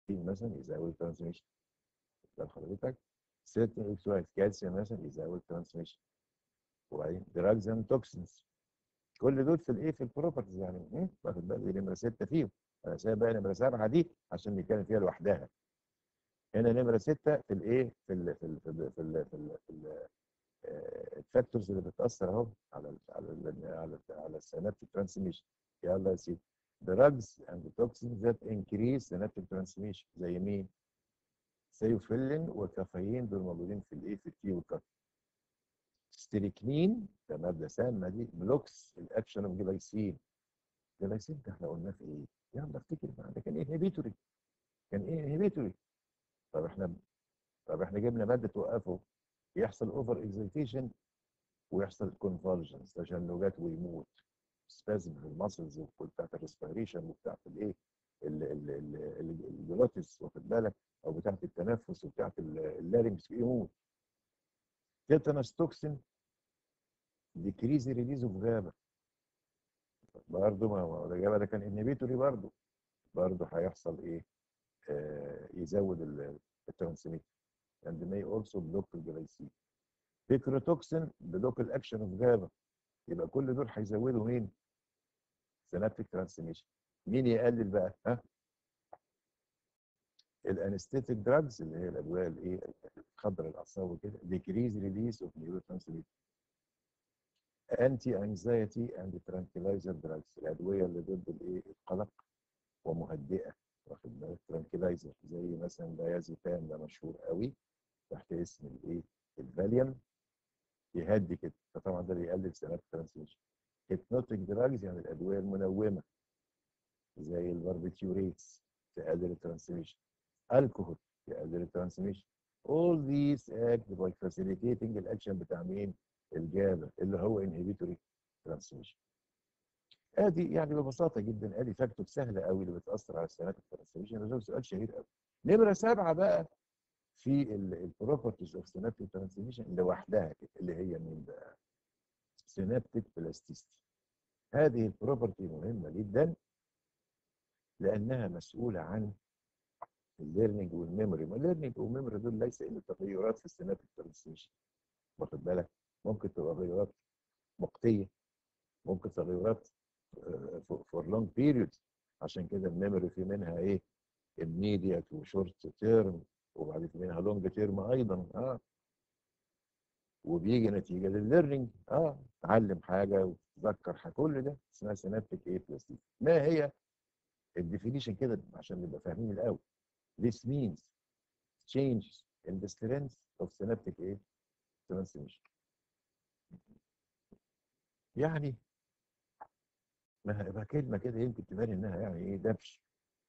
مثلا يزود ترانسميشن ده حضرتك certain اكسوايز كالسيوم مثلا يزود ترانسميشن وبعدين دراجز اند توكسينز كل دول في الايه في البروبرتيز يعني ايه واخد بالك دي نمره سته فيهم انا سايب بقى نمره سبعه دي عشان نتكلم فيها لوحدها هنا نمره سته في الايه في ال في ال في ال في ال في ال في ال الفاكتورز اللي بتاثر اهو على ال على ال على ال على السينابتيك ترانسميشن يلا يا سيدي drugs and toxins that increase synaptic transmission زي مين؟ سيوفيلين وكافيين دول موجودين في الايه في التي والكافي ستريكنين ده ماده سامه دي بلوكس الاكشن اوف جلايسين جلايسين ده احنا قلناه في ايه؟ يلا افتكر بقى ده كان انهبيتوري كان ايه انهبيتوري طب احنا طب احنا جبنا ماده توقفه يحصل اوفر اكزيتيشن ويحصل كونفولجنس تشنجات ويموت سبازم في المسلز وبتاعت الريسبيريشن وبتاعت الايه الجلوتس واخد بالك او بتاعت التنفس وبتاعت اللارنكس يموت تيتانوس توكسين ديكريز ريليز اوف جابا برضه ما هو ده جابا ده كان انهبيتوري برضه برضه هيحصل ايه؟ آه يزود الترانسميتر and may also block الجلايسين بيكروتوكسين بلوك الاكشن اوف جابا يبقى كل دول هيزودوا مين؟ سينابتيك ترانسميشن مين يقلل بقى؟ ها؟ الانستيتيك دراجز اللي هي الادويه الايه؟ تخدر الاعصاب وكده ديكريز ريليس اوف نيورو ترانسميتر انتي انزايتي اند ترانكلايزر دراجز الادويه اللي ضد الايه؟ القلق ومهدئه واخد بالك ترانكلايزر زي مثلا دايازيبام ده مشهور قوي تحت اسم الايه؟ الفاليوم يهدي كده فطبعا ده بيقلل سينابتيك ترانسميشن هيبنوتيك دراجز يعني الادويه المنومه زي الباربيتيوريتس تقلل الترانسميشن الكحول يقلل الترانسميشن all these act by facilitating الاكشن بتاع مين الجابا اللي هو inhibitory transmission ادي يعني ببساطه جدا ادي فاكتور سهله قوي اللي بتاثر على السينابتيك ترانسميشن ده سؤال شهير قوي نمره سبعه بقى في البروبرتيز اوف سينابتيك ترانسميشن لوحدها كده اللي هي مين بقى سينابتيك بلاستيستي هذه البروبرتي مهمه جدا لانها مسؤوله عن الليرنينج والميموري ما الليرنينج والميموري دول ليس الا تغيرات في السينابتيك ترانسميشن واخد بالك ممكن تبقى تغيرات وقتيه ممكن تغيرات فور لونج بيريود عشان كده الميموري في منها ايه immediate وشورت تيرم وبعدين في منها لونج تيرم ايضا اه وبيجي نتيجه للليرنينج اه تعلم حاجه وتتذكر حاجه كل ده اسمها سينابتيك ايه بلاستيك ما هي الديفينيشن كده عشان نبقى فاهمين الاول This means changes in the strength of synaptic ايه transmission يعني ما كلمه كده يمكن تبان انها يعني ايه دبش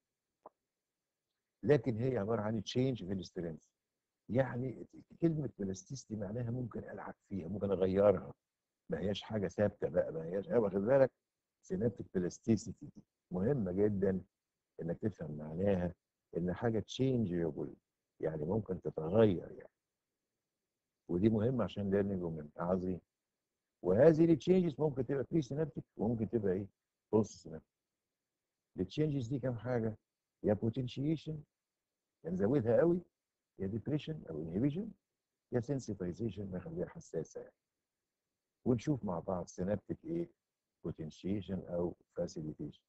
لكن هي عباره عن تشينج في السترينث يعني كلمه بلاستيستي معناها ممكن العب فيها ممكن اغيرها ما هياش حاجه ثابته بقى ما هياش واخد بالك سينابتيك بلاستيسيتي دي مهمه جدا انك تفهم معناها ان حاجه تشينجبل يعني ممكن تتغير يعني ودي مهمه عشان ليرنينج ومن عظيم وهذه التشينجز ممكن تبقى بري سينابتيك وممكن تبقى ايه بوست سينابتيك التشينجز دي كام حاجه يا بوتنشيشن يا نزودها قوي يا ديبريشن او انهبيشن يا سنسيتايزيشن نخليها حساسه يعني ونشوف مع بعض سينابتيك ايه بوتنشيشن او فاسيليتيشن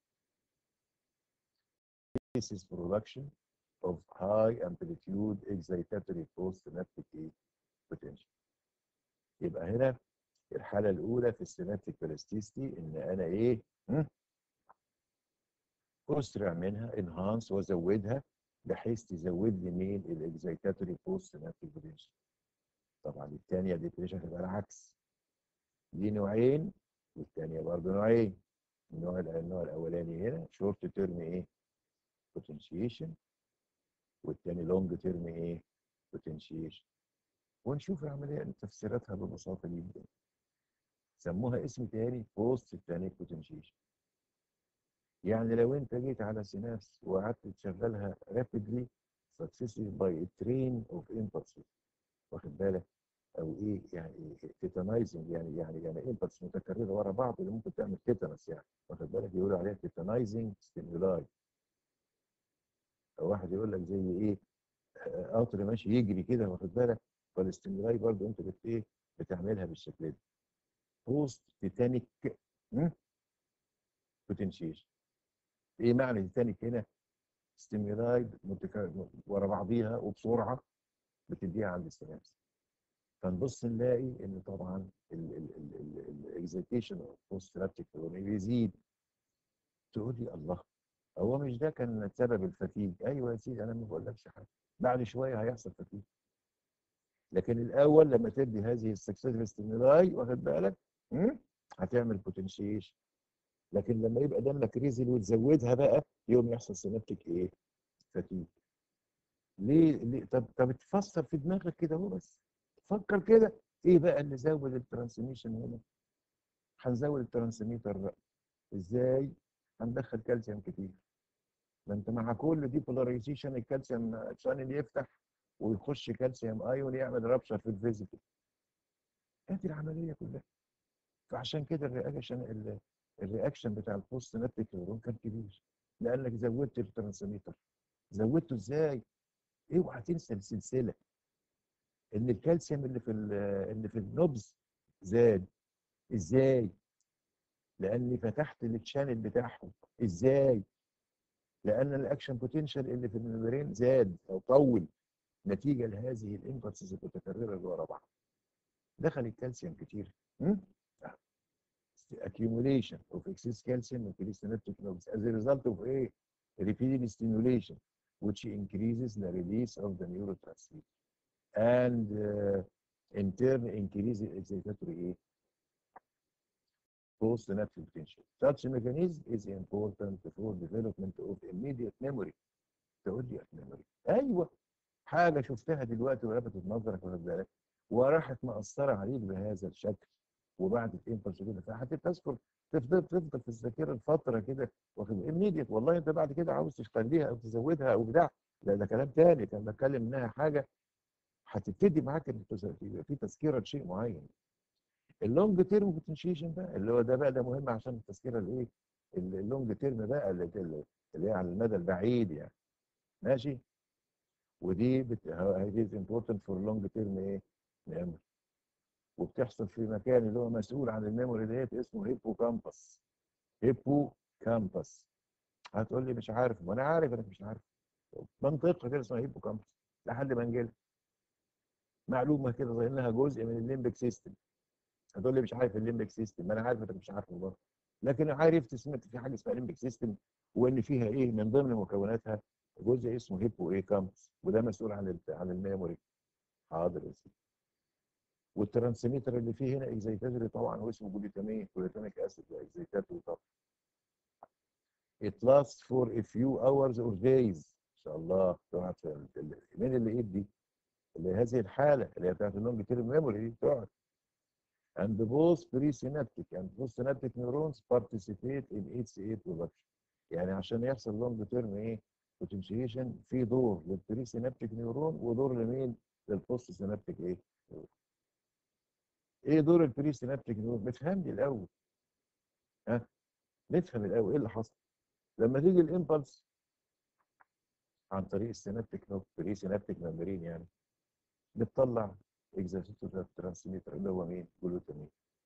This is production of high amplitude excitatory post-synaptic potential. يبقى هنا الحالة الأولى في السينابتيك بلاستيستي إن أنا إيه؟ أسرع منها انهانس وأزودها بحيث تزود لي مين؟ الاكزيتاتوري بوست سينابتيك بوتنشال. طبعا الثانية ديبريشن هتبقى العكس. دي نوعين والثانية برضه نوعين. النوع النوع الأولاني هنا شورت تيرم إيه؟ بوتنشيشن والتاني لونج تيرم ايه بوتنشيشن ونشوف العمليه تفسيراتها ببساطه جدا سموها اسم تاني بوست تانيك بوتنشيشن يعني لو انت جيت على سينابس وقعدت تشغلها رابيدلي successively by a train of impulses واخد بالك او ايه يعني تيتانايزنج يعني يعني يعني امبلس متكرره ورا بعض اللي ممكن تعمل تيتانس يعني واخد بالك يقولوا عليها تيتانايزنج ستيمولاي واحد يقول لك زي ايه آه، قطر ماشي يجري كده واخد بالك فالاستمراري برضه انت بت ايه بتعملها بالشكل ده بوست تيتانيك بوتنشيشن ايه معنى تيتانيك هنا ستيمولاي متك- ورا بعضيها وبسرعه بتديها عند السينابس فنبص نلاقي ان طبعا الاكزيتيشن اوف بوست سينابتيك بيزيد تقول لي الله هو مش ده كان سبب الفتيج ايوه يا سيدي انا ما بقولكش حاجه بعد شويه هيحصل فتيج لكن الاول لما تدي هذه السكسسفل ستيمولاي واخد بالك مم؟ هتعمل بوتنشيشن لكن لما يبقى دمك ريزل وتزودها بقى يوم يحصل سينابتيك ايه؟ فتيج ليه ليه طب طب تفسر في دماغك كده اهو بس فكر كده ايه بقى اللي زود الترانسميشن هنا؟ هنزود الترانسميتر بقى ازاي؟ هندخل كالسيوم كتير ما انت مع كل دي بولاريزيشن الكالسيوم شانل يفتح ويخش كالسيوم ايون يعمل رابشر في الفيزيكال ادي العمليه كلها فعشان كده الرياكشن ال- الرياكشن بتاع البوست سينابتيك نيورون كان كبير لانك زودت الترانسميتر زودته ازاي؟ اوعى تنسى السلسله ان الكالسيوم اللي في ال- اللي في النبز زاد ازاي؟ لاني فتحت التشانل بتاعهم ازاي؟ لان الاكشن بوتنشال اللي في الممبرين زاد او طول نتيجه لهذه الامبلسز المتكرره اللي ورا بعض دخل الكالسيوم كتير م? accumulation of excess calcium in presynaptic nodes as a result of a repeated stimulation which increases the release of the neurotransmitter and uh, in turn increases excitatory post-synaptic potential. Such mechanism is important for development of immediate memory. تقول لي memory ايوه حاجه شفتها دلوقتي ولفتت نظرك واخد بالك وراحت مأثره عليك بهذا الشكل وبعد الامبلس كده فهتذكر تفضل تفضل في الذاكره لفتره كده واخد immediate والله انت بعد كده عاوز تخليها او تزودها او بتاع لا ده كلام تاني كان بتكلم انها حاجه هتبتدي معاك انك تز- يبقى في تذكره لشيء معين اللونج تيرم بوتنشيشن بقى اللي هو ده بقى ده مهم عشان التذكره الايه ال- اللونج تيرم بقى اللي اللي هي على المدى البعيد يعني ماشي ودي بت... دي امبورتنت فور لونج تيرم ايه ميموري وبتحصل في مكان اللي هو مسؤول عن الميموري ديت اسمه هيبو كامبس هيبو كامبس هتقول لي مش عارف ما انا عارف انك مش عارف منطقه كده اسمها هيبو كامبس لحد ما نجيلها معلومه كده زي انها جزء من الليمبك سيستم هتقول لي مش عارف الليمبك سيستم ما انا عارف انك مش عارفه برضه لكن عارف سمعت في حاجه اسمها ليمبك سيستم وان فيها ايه من ضمن مكوناتها جزء اسمه هيبو ايه كامبس وده مسؤول عن ال- عن الميموري حاضر يا سيدي والترانسميتر اللي فيه هنا اكزيتاتوري طبعا واسمه جلوتامين جلوتاميك اسيد اكزيتاتوري طبعا it lasts for a few hours or days ان شاء الله تقعد في ال- ال- مين اللي ايه دي اللي هذه الحاله اللي هي بتاعت اللونج تيرم ميموري دي تقعد and both presynaptic and postsynaptic neurons participate in HCA production يعني عشان يحصل لونج تيرم ايه بوتنشيشن في دور للبريسينابتيك نيورون ودور لمين للبوست سينابتيك ايه نيورون. ايه دور البريسينابتيك نيورون بتفهمني الاول ها نفهم الاول ايه اللي حصل لما تيجي الامبلس عن طريق السينابتيك نوب بريسينابتيك ممبرين يعني بتطلع اكزاتيتور ترانسميتر اللي هو مين جلوتامين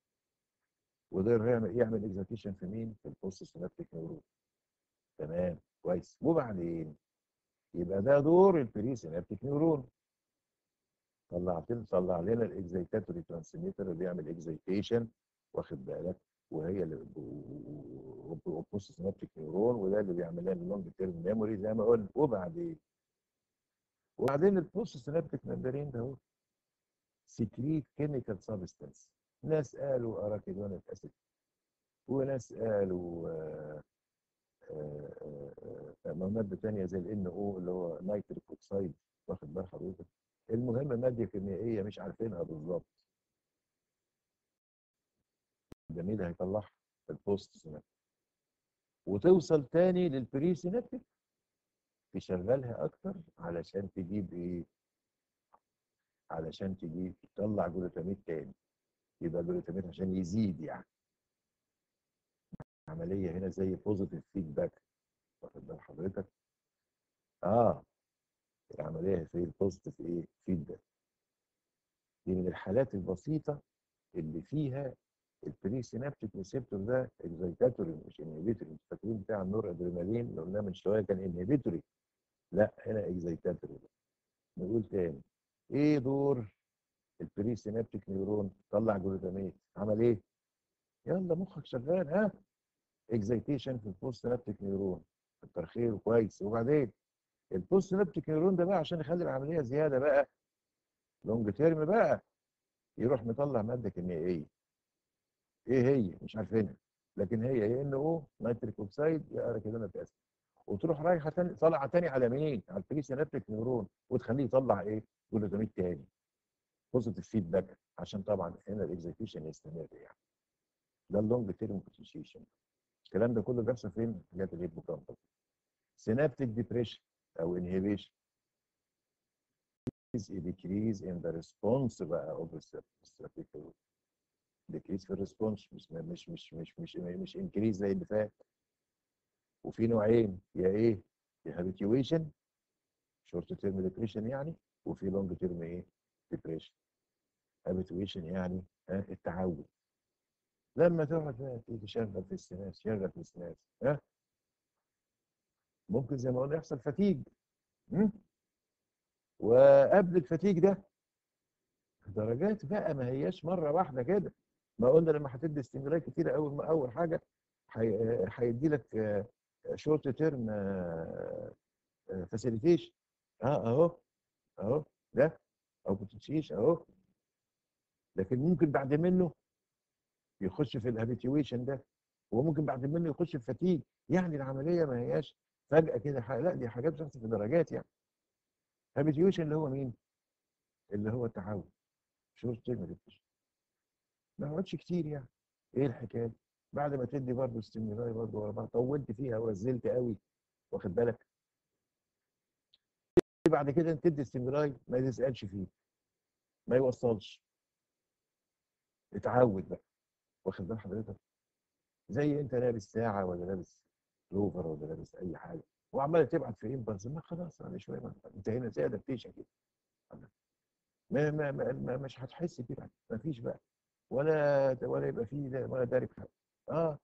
وده يعمل يعمل اكزاتيشن في مين في البوست سينابتيك نيورون تمام كويس وبعدين يبقى ده دور البري سينابتيك نيورون طلعت طلع لنا الاكزيتاتوري ترانسميتر اللي بيعمل اكزيتيشن واخد بالك وهي اللي بوست سينابتيك نيورون وده اللي بيعمل لنا اللونج تيرم ميموري زي ما قلنا وبعدين وبعدين البوست سينابتيك ممبرين ده هو سكريت كيميكال سبستانس ناس قالوا اراكيدونيك اسيد وناس قالوا آه، آه، آه، مادة تانية زي ال NO اللي هو نيتريك اوكسيد واخد بال حضرتك المهم مادة كيميائية مش عارفينها بالظبط جميل هيطلعها في البوست سينابتيك وتوصل تاني للبري سينابتيك تشغلها اكتر علشان تجيب ايه علشان تجيب تطلع جلوتاميت تاني يبقى جلوتاميت عشان يزيد يعني عمليه هنا زي بوزيتيف فيدباك واخد بال حضرتك اه العمليه في البوزيتيف ايه فيدباك دي من الحالات البسيطه اللي فيها البري سينابتيك ريسبتور ده اكزايتاتوري مش انهبيتوري انتوا فاكرين بتاع النور ادرينالين اللي قلناه من شويه كان انهبيتوري لا هنا اكزايتاتوري نقول تاني ايه دور البري سينابتيك نيورون طلع جلوتاميت عمل ايه؟ يلا مخك شغال ها اكزايتيشن في البوست سينابتيك نيورون كتر خيره كويس وبعدين البوست سينابتيك نيورون ده بقى عشان يخلي العمليه زياده بقى لونج تيرم بقى يروح مطلع ماده كيميائيه ايه هي مش عارفينها لكن هي يا ان او نيتريك اوكسيد يا اركيدونيك اسيد وتروح رايحه تاني طالعه تاني على مين؟ على البري سينابتيك نيورون وتخليه يطلع ايه؟ جلوتاميت تاني بوزيتيف فيدباك عشان طبعا هنا الاكزيكيوشن يستمر يعني ده اللونج تيرم بوتنشيشن الكلام ده كله بيحصل فين؟ في الحاجات الهيبوكامبال سينابتيك ديبريشن او انهبيشن is a decrease in the response بقى of the strategic decrease في الريسبونس مش مش مش مش مش مش انكريز زي اللي فات وفي نوعين يا ايه؟ يا هابيتيويشن شورت تيرم ديبريشن يعني وفي لونج تيرم ايه؟ ديبريشن هابيتويشن يعني ها التعود لما تقعد بقى تيجي تشغل في السناس شغل في السناس ها ممكن زي ما قلنا يحصل فتيج م? وقبل الفتيج ده درجات بقى ما هياش مره واحده كده ما قلنا لما هتدي استمرار كتير اول اول حاجه هيدي لك شورت تيرم فاسيليتيشن اه اهو اهو ده او بوتنشيش اهو لكن ممكن بعد منه يخش في الهابيتيويشن ده وممكن بعد منه يخش في فتيج يعني العمليه ما هياش فجاه كده لا دي حاجات بتحصل في درجات يعني هابيتيويشن اللي هو مين؟ اللي هو التعود شورت تيرم ديبريشن ما يقعدش كتير يعني ايه الحكايه؟ بعد ما تدي برضه ستيمولاي برضه ورا بعض طولت فيها ونزلت قوي واخد بالك بعد كده انت تدي ستيمولاي ما تسالش فيه ما يوصلش اتعود بقى واخد بال حضرتك زي انت لابس ساعه ولا لابس لوفر ولا لابس اي حاجه وعمال تبعت في امبلس ما خلاص انا شويه ما انت هنا زي ادابتيشن كده ما, ما, ما, ما مش هتحس كده ما فيش بقى ولا ولا يبقى فيه ولا داري بحاجه اه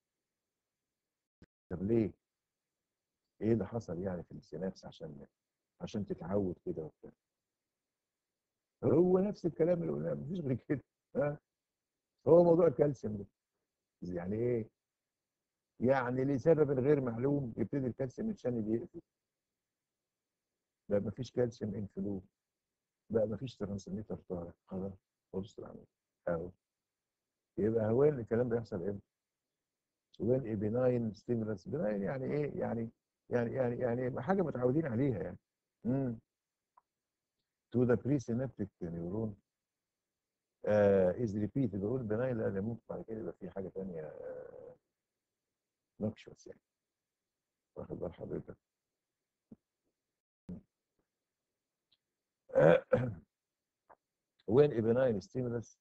طب ليه؟ ايه اللي حصل يعني في السينابس عشان عشان تتعود كده وبتاع هو نفس الكلام اللي قلناه مفيش غير كده ها هو موضوع الكالسيوم ده يعني ايه؟ يعني لسبب غير معلوم يبتدي الكالسيوم الشانل يقفل بقى مفيش كالسيوم انفلو بقى مفيش ترانسميتر طالع خلاص خلص العمليه اهو يبقى هو الكلام ده يحصل امتى؟ وين ايه بناين ستيمولس بناين يعني ايه؟ يعني يعني يعني يعني حاجه متعودين عليها يعني امم to the presynaptic neuron uh, is repeated بقول بناين لان ممكن بعد كده يبقى في حاجه ثانيه نوكشوس يعني واخد بال حضرتك when a benign stimulus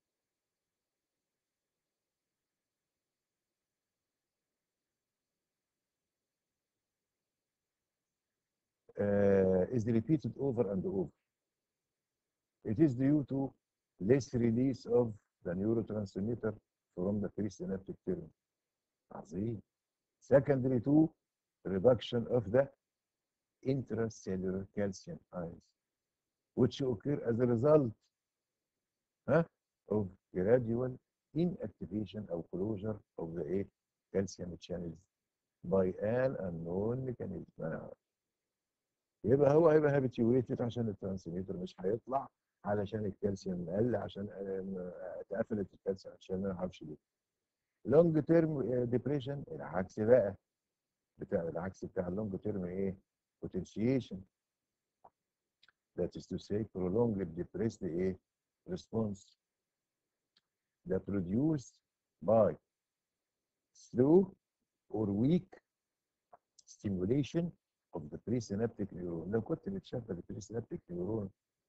uh, is repeated over and over. It is due to less release of the neurotransmitter from the presynaptic terminal. عظيم. Secondary to reduction of the intracellular calcium ions, which occur as a result huh, of gradual inactivation or closure of the eight calcium channels by an unknown mechanism. يبقى هو هيبقى هابيتيويتد عشان الترانسميتر مش هيطلع علشان الكالسيوم قل عشان اتقفلت الكالسيوم عشان ما اعرفش ليه. لونج تيرم ديبريشن العكس بقى بتاع العكس بتاع اللونج تيرم ايه؟ potentiation that is to say prolonged depressed ايه؟ response that produced by slow or weak stimulation of the presynaptic neuron لو كنت بتشغل البريسينابتيك نيورون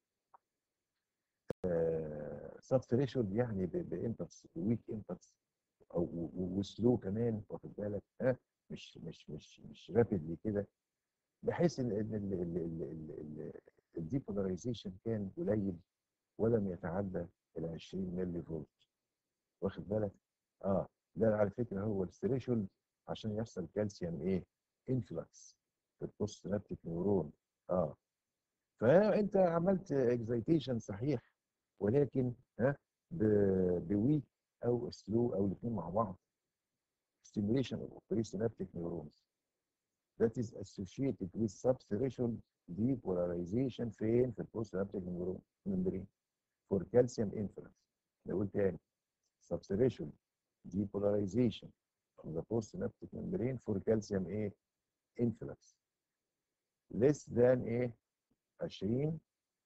سب ثريشولد يعني بامبلس ويك امبلس او وسلو كمان واخد بالك ها مش مش مش مش رابيدلي كده بحيث ان ان الديبولاريزيشن كان قليل ولم يتعدى ال 20 ملي فولت واخد بالك؟ اه ده على فكره هو الثريشولد عشان يحصل كالسيوم ايه؟ انفلكس في البوست سينابتيك نيورون اه فانت عملت اكزيتيشن صحيح ولكن ها بويك او سلو او الاثنين مع بعض stimulation of presynaptic neurons that is associated with subthreshold depolarization فين في البوستنابتيك membrane for calcium influence نقول تاني subthreshold depolarization of the postsynaptic membrane for calcium ايه influx less than ايه 20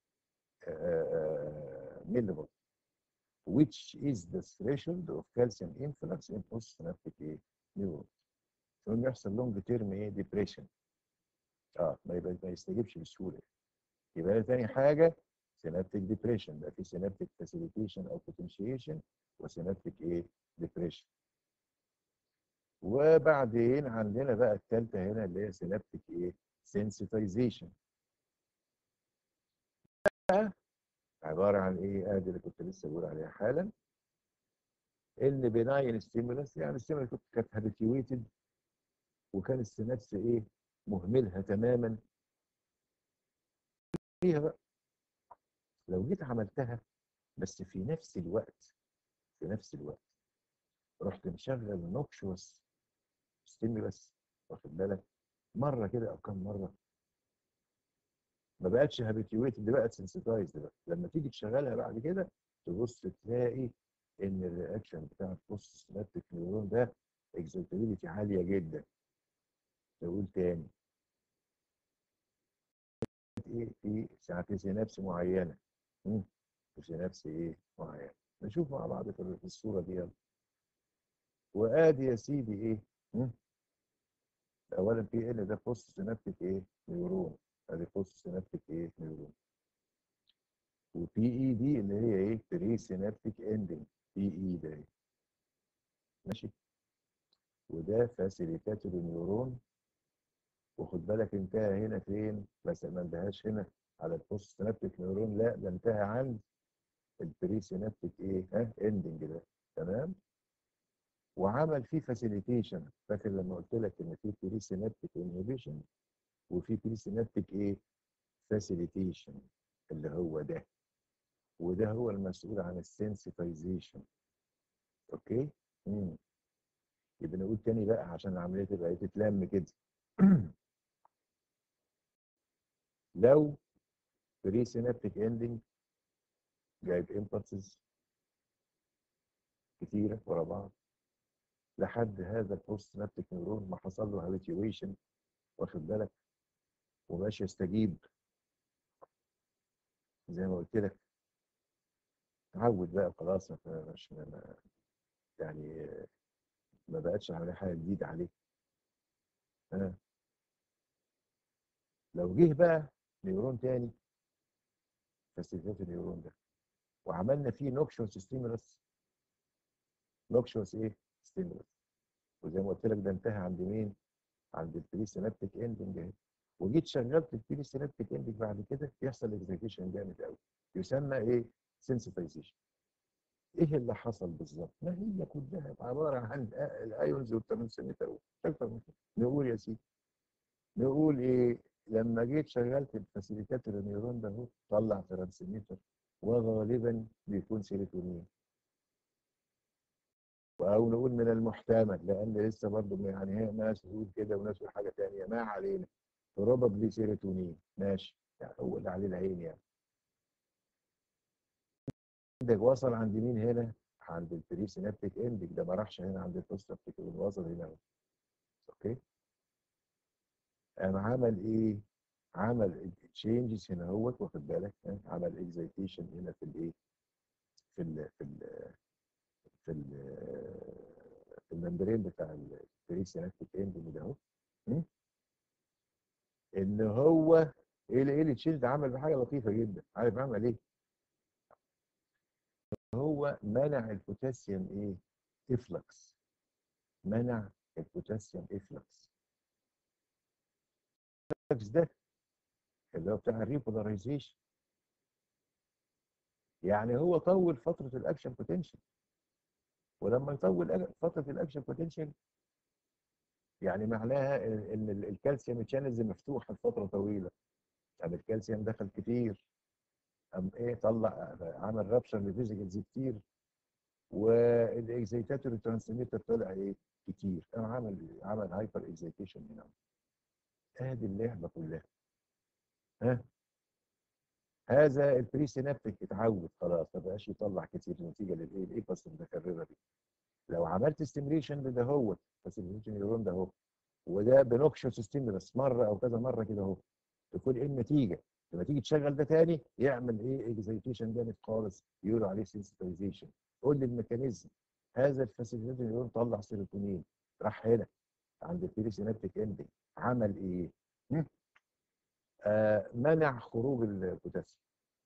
ملي فولت which is the threshold of calcium influx in postsynaptic ايه نيورون يقوم يحصل لونج تيرم ايه ديبريشن اه ما يبقى ما يستجيبش بسهوله يبقى تاني حاجه سينابتيك ديبريشن ده في سينابتيك فاسيليتيشن او بوتنشيشن وسينابتيك ايه ديبريشن وبعدين عندنا بقى الثالثه هنا اللي هي سينابتيك ايه سensitization عباره عن ايه ادي اللي كنت لسه بقول عليها حالا ان بناين ستيمولس يعني الستيمولس كانت هابيتيويتد وكان السينابس ايه مهملها تماما فيها بقى لو جيت عملتها بس في نفس الوقت في نفس الوقت رحت مشغل نوكشوس ستيمولس واخد بالك مره كده او كم مره ما بقتش هابيتيويتد دي بقت سنسيتايزد بقى لما تيجي تشغلها بعد كده تبص تلاقي ان الرياكشن بتاع البوست سينابتيك نيورون ده اكزيتابيلتي عاليه جدا نقول تاني ايه في ساعات سينابس معينه في سينابس ايه معينه نشوف مع بعض في الصوره دي يلا وادي يا سيدي ايه اولا بي ان ده بوست سينابتيك ايه نيورون ادي بوست سينابتيك ايه نيورون وبي اي دي اللي هي ايه بري سينابتيك اندنج بي اي ده ماشي وده فاسيليتاتور نيورون وخد بالك انتهى هنا فين بس ما انتهاش هنا على البوست سينابتيك نيورون لا ده انتهى عند البري سينابتيك ايه ها اندنج ده تمام وعمل فيه فاسيليتيشن فاكر لما قلت لك ان في بري سينابتيك انهبيشن وفي بري سينابتيك ايه فاسيليتيشن اللي هو ده وده هو المسؤول عن السنسيتايزيشن اوكي امم يبقى نقول تاني بقى عشان العمليه تبقى تتلم كده لو بري سينابتيك اندنج جايب امبلسز كتيره ورا بعض لحد هذا البوست سينابتيك نيورون ما حصل له هابيتيويشن واخد بالك وماشي يستجيب زي ما قلت لك تعود بقى خلاص مش يعني ما بقتش على حاجه جديده عليك ها لو جه بقى نيورون تاني فاسيليتات النيورون ده وعملنا فيه نوكشوس ستيمولس نوكشوس ايه ستيمولس وزي ما قلت لك ده انتهى عند مين عند البري سينابتيك اندنج اهي وجيت شغلت البري سينابتيك اندنج بعد كده يحصل اكزيتيشن جامد قوي يسمى ايه سنسيتايزيشن ايه اللي حصل بالظبط ما هي كلها عباره عن الايونز والترانسميتر اكتر من كده نقول يا سيدي نقول ايه لما جيت شغلت الفاسيليتاتور النيورون ده اهو طلع ترانسميتر وغالبا بيكون سيروتونين او نقول من المحتمل لان لسه برضه يعني هي ناس تقول كده وناس تقول حاجه ثانيه ما علينا بروبابلي سيروتونين ماشي يعني هو اللي عليه العين يعني عندك وصل عند مين هنا؟ عند البري سينابتيك اندك ده ما راحش هنا عند البوست وصل هنا اهو اوكي قام عمل ايه؟ عمل تشينجز هنا اهوت واخد بالك عمل اكزيتيشن هنا في الايه؟ في ال في ال في ال في الممبرين بتاع البري سينابتيك اندنج ده اهو ان هو ايه اللي ايه اللي تشيلد عمل بحاجه لطيفه جدا عارف عمل ايه؟ هو منع البوتاسيوم ايه؟ افلكس منع البوتاسيوم افلكس ده اللي هو بتاع الريبولاريزيشن يعني هو طول فتره الاكشن بوتنشال ولما يطول أج- فتره الاكشن بوتنشال يعني معناها ان ال- الكالسيوم تشانلز مفتوحه لفتره طويله طب الكالسيوم دخل كتير قام ايه طلع عمل رابشر لفيزيكالز كتير والاكزيتاتوري ترانسميتر طلع ايه كتير قام عمل عمل هايبر اكزيتيشن هنا ادي اللعبه كلها ها هذا البري سينابتيك اتعود خلاص ما بقاش يطلع كتير نتيجه للايه الايباس المتكرره دي لو عملت ستيميليشن لده هو بس النيورون ده هو وده بنوكشوس ستيمولس مره او كذا مره كده اهو تكون ايه النتيجه؟ لما تيجي تشغل ده تاني يعمل ايه اكزيتيشن جامد خالص يقولوا عليه سنسيتايزيشن قول لي الميكانيزم هذا الفاسيليتيتور نيورون طلع سيروتونين راح هنا عند البري سينابتيك اندنج عمل ايه؟ هم؟ آه منع خروج البوتاسيوم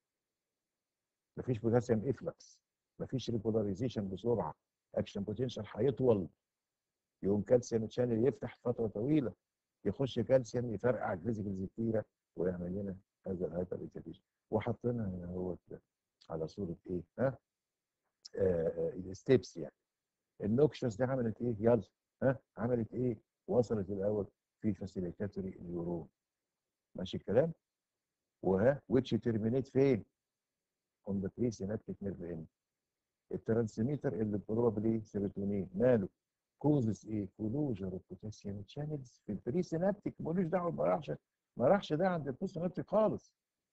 مفيش بوتاسيوم افلكس مفيش ريبولاريزيشن بسرعه اكشن بوتنشال هيطول يقوم كالسيوم تشانل يفتح فتره طويله يخش كالسيوم يفرقع الفيزيكالز كتيره ويعمل لنا هذا الهايبر اكزيتيشن وحطينا هنا هو على صوره ايه؟ ها؟ الستيبس يعني النوكشوس دي عملت ايه؟ يلا ها؟ عملت ايه؟ وصلت الاول في فاسيليتاتوري نيورون ماشي الكلام؟ وها which terminate فين؟ on the presynaptic nerve end الترانسميتر اللي بروبابلي سيروتونين ماله؟ كوزز ايه؟ كلوجر البوتاسيوم تشانلز في البري سينابتيك ملوش دعوه ما راحش ما راحش ده عند البوست سينابتيك خالص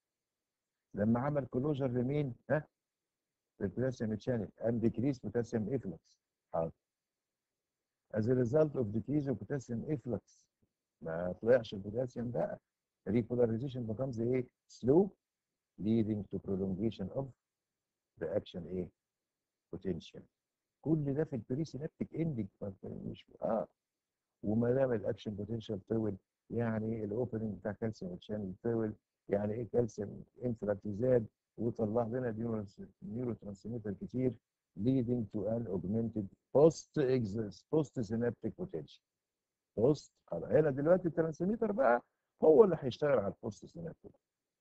لما عمل كلوجر لمين؟ ها؟ للبوتاسيوم تشانل and decrease potassium efflux حاضر as a result of decrease of potassium efflux ما طلعش البوتاسيوم بقى repolarization becomes ايه؟ slow leading to prolongation of the action ايه؟ potential كل ده في البري سينابتيك اندنج مش اه وما دام الاكشن بوتنشال طول يعني الاوبننج بتاع كالسيوم شانل طول يعني ايه كالسيوم انفلكس زاد وطلع لنا نيورو ترانسميتر كتير leading to an augmented post exist post synaptic potential post هنا دلوقتي الترانسميتر بقى هو اللي هيشتغل على البوست سينابتيك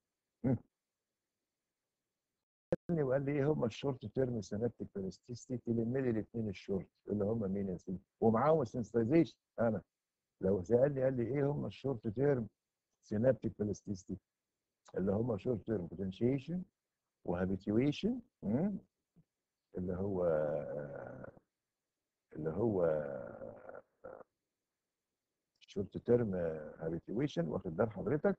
وقال لي ايه هم الشورت تيرم سينابتيك بلاستيستي تلم لي الاثنين الشورت اللي هم مين يا سيدي ومعاهم السنسيتايزيشن انا لو سالني قال لي ايه هم الشورت تيرم سينابتيك بلاستيستي اللي هم شورت تيرم بوتنشيشن وهابيتيويشن اللي هو اللي هو شورت تيرم هابيتيويشن واخد بال حضرتك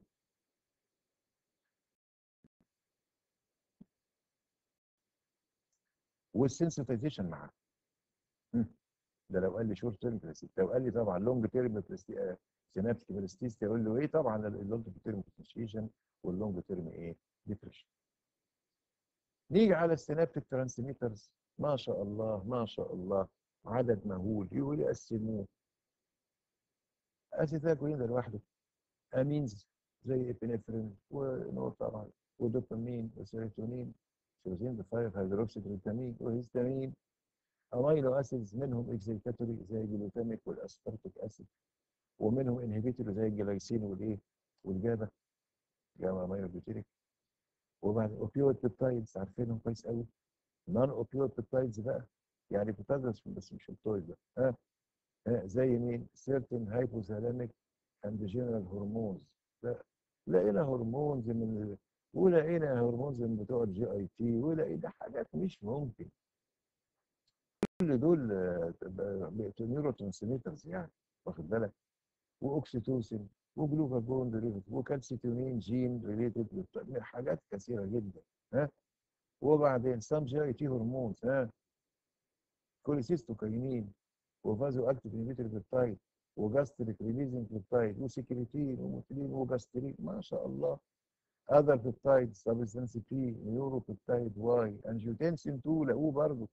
والسنسيتايزيشن معاه ده لو قال لي شورت تيرم بلاستيستي لو قال لي طبعا لونج تيرم بلاستيستي سينابتيك بلاستيستي اقول له ايه طبعا اللونج تيرم بوتنشيشن واللونج تيرم ايه ديبريشن نيجي على السينابتيك ترانسميترز ما شاء الله ما شاء الله عدد مهول يقول يقسموه اسيتاكوين ده لوحده امينز زي ابنفرين ونور طبعا ودوبامين وسيروتونين سيروتونين 5 هيدروكسي جلوتامين وهيستامين امينو اسيدز منهم اكزيتاتوري زي الجلوتاميك والاسبارتيك اسيد ومنهم انهبيتوري زي الجلايسين والايه والجابا جاما امينو بيوتيريك وبعد اوبيويد بيبتايدز عارفينهم كويس قوي نون اوبيويد بيبتايدز بقى يعني بتدرس بس مش اوبيويد بقى ها ها زي مين؟ certain hypothalamic and general hormones لا لقينا هرمونز من ولقينا هرمونز من بتوع الجي اي تي ولقينا حاجات مش ممكن كل دول نيورو ترانسميترز يعني واخد بالك واوكسيتوسين وجلوكاجون ديريفيتيف وكالسيتونين جين ريليتد حاجات كثيره جدا ها وبعدين سام جي اي تي هرمونز ها كوليسيستوكاينين وفازو اكتيف انهبيتور بيبتايد وجاستريك ريليزنج بيبتايد وسكريتين وموتيلين وجاسترين ما شاء الله اذر بيبتايد سبستانس بي نيورو بيبتايد واي انجيوتنسين 2 لقوه برضه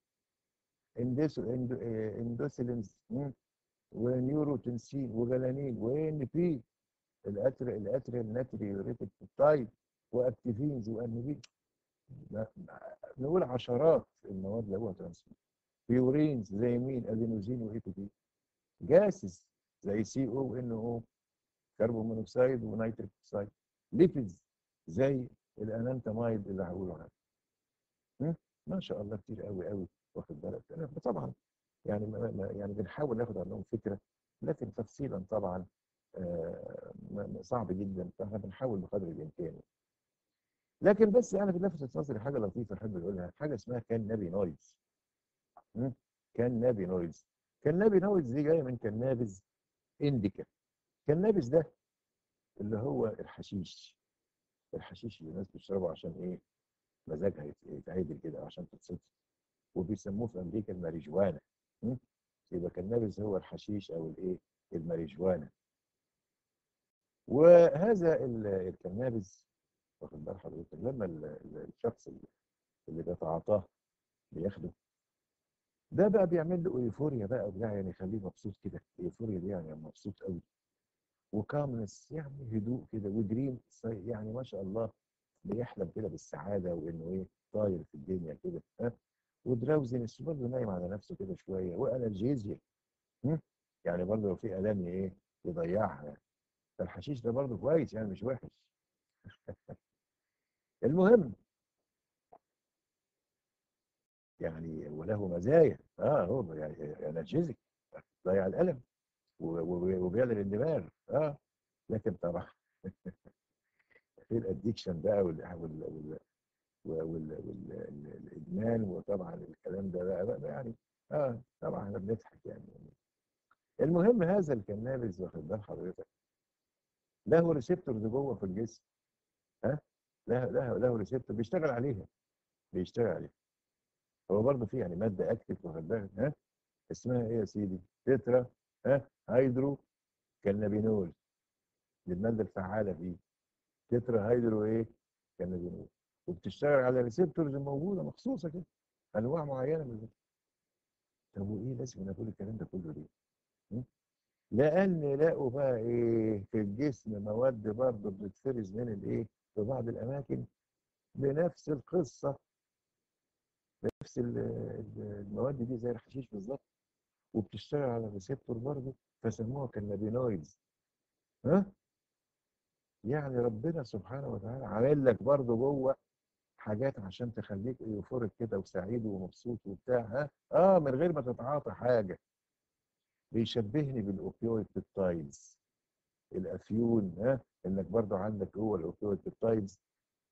اندوسيلينز ونيوروتنسين وجلانين وان بي الاتر الاتريال ناتريوريتك بيبتايد واكتيفينز وانهبين نقول عشرات المواد لقوها ترانسميت بيورينز زي مين ادينوزين واي بي دي جاسس زي سي او وان او كربون مونوكسيد ونيتريك اوكسيد ليبيدز زي الانانتامايد اللي هقوله عنه م? ما شاء الله كتير قوي قوي واخد بالك أنا طبعا يعني ما ما- يعني بنحاول ناخد عنهم فكره لكن تفصيلا طبعا آه، ما- ما- صعب جدا فاحنا بنحاول بقدر الامكان لكن بس انا بلفت نظري حاجه لطيفه احب اقولها حاجه اسمها كانابينويدز م? كانابينويدز كانابينويدز دي جايه من كنابز انديكا كنابس ده اللي هو الحشيش الحشيش اللي الناس بتشربه عشان ايه مزاجها يت- يتعدل كده عشان تتسطر وبيسموه في امريكا الماريجوانا م? يبقى كنابس هو الحشيش او الايه الماريجوانا وهذا ال- الكنابس واخد بال حضرتك لما ال- ال- الشخص اللي- اللي بيتعاطاه بياخده ده بقى بيعمل له ايفوريا بقى وبتاع يعني يخليه مبسوط كده ايفوريا دي يعني مبسوط قوي وكامنس يعني هدوء كده ودريم يعني ما شاء الله بيحلم كده بالسعاده وانه ايه طاير في الدنيا كده ها ودراوزنس برضه نايم على نفسه كده شويه وانرجيزيا هم؟ يعني برضه لو في الام ايه يضيعها يعني فالحشيش ده برضه كويس يعني مش وحش المهم يعني وله مزايا اه هو يعني انرجيزك ضيع الالم و- و- وبيعدل الدماغ اه لكن طبعا في الادكشن بقى وال وال وال وال وال الادمان وطبعا الكلام ده بقى, بقى يعني اه طبعا احنا بنضحك يعني المهم هذا الكنابس واخد بال حضرتك له ريسبتورز جوه في الجسم ها له له له ريسبتور بيشتغل عليها بيشتغل عليها هو برضه في يعني ماده اكتف واخد بالك ها اسمها ايه يا سيدي؟ تترا ها هيدرو كنابينول دي الماده الفعاله فيه تترا هيدرو ايه؟ كنابينول وبتشتغل على ريسبتورز موجوده مخصوصه كده انواع معينه من الريسبتورز. طب وايه لازم نقول الكلام ده كله ليه؟ م? لان لقوا بقى ايه في الجسم مواد برضه بتتفرز من الايه؟ في بعض الاماكن بنفس القصه نفس ال- ال- المواد دي زي الحشيش بالظبط وبتشتغل على الريسبتور برضه فسموها كنابينويدز ها يعني ربنا سبحانه وتعالى عامل لك برضه جوه حاجات عشان تخليك ايوفوريك كده وسعيد ومبسوط وبتاع ها اه من غير ما تتعاطى حاجه بيشبهني بالاوبيويد بيبتايدز الافيون ها انك برضه عندك جوه الاوبيويد بيبتايدز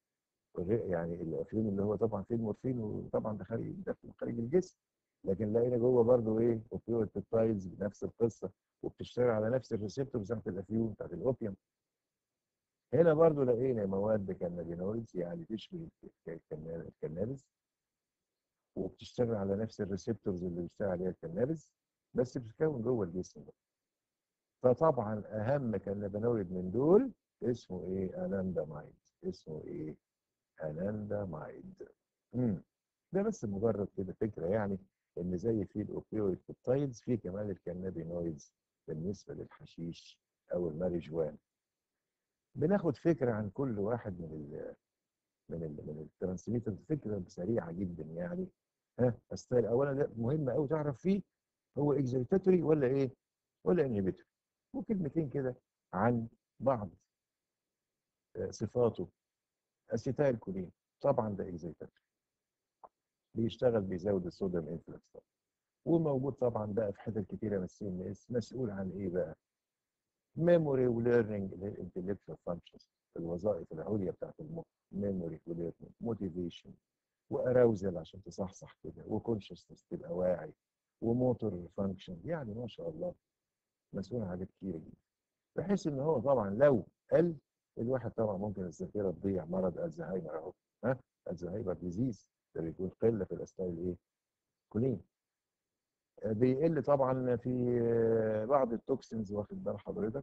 يعني الافيون اللي هو طبعا فيه المورفين وطبعا ده خارج ده في خارج الجسم لكن لقينا جوه برضه ايه اوبيويد بيبتايدز بنفس القصه وبتشتغل على نفس الريسبتور بتاعت الافيون بتاعت الاوبيوم هنا برضو لقينا مواد كانابينويدز يعني تشبه الكنا- الكنابس وبتشتغل على نفس الريسبتورز اللي بيشتغل عليها الكنابس بس بتتكون جوه الجسم ده فطبعا اهم كانابينويد من دول اسمه ايه اناندامايد اسمه ايه اناندامايد امم ده بس مجرد كده فكره يعني ان زي في الاوبيويد بيبتايدز في كمان الكانابينويدز بالنسبه للحشيش او الماريجوانا بناخد فكره عن كل واحد من ال من ال من الترانسميتر فكره سريعه جدا يعني ها استايل اولا ده مهم قوي تعرف فيه هو اكزيتاتوري ولا ايه ولا انهبيتوري وكلمتين كده عن بعض آه، صفاته اسيتايل كولين طبعا ده اكزيتاتوري بيشتغل بيزود الصوديوم انفلكس طبعا وموجود طبعا بقى في حتت كتيره من السي ام اس مسؤول عن ايه بقى ميموري وليرنينج اللي هي الانتلكشوال فانكشنز الوظائف العليا بتاعت المخ ميموري وليرنينج موتيفيشن واراوزل عشان تصحصح كده وكونشسنس تبقى واعي وموتور فانكشن يعني ما شاء الله مسؤول عن حاجات كتيره جدا بحيث ان هو طبعا لو قل الواحد طبعا ممكن الذاكره تضيع مرض الزهايمر اهو ها الزهايمر ديزيز ده بيكون قله في الاستايل ايه كولين آه، بيقل طبعا في آه، بعض التوكسينز واخد بال حضرتك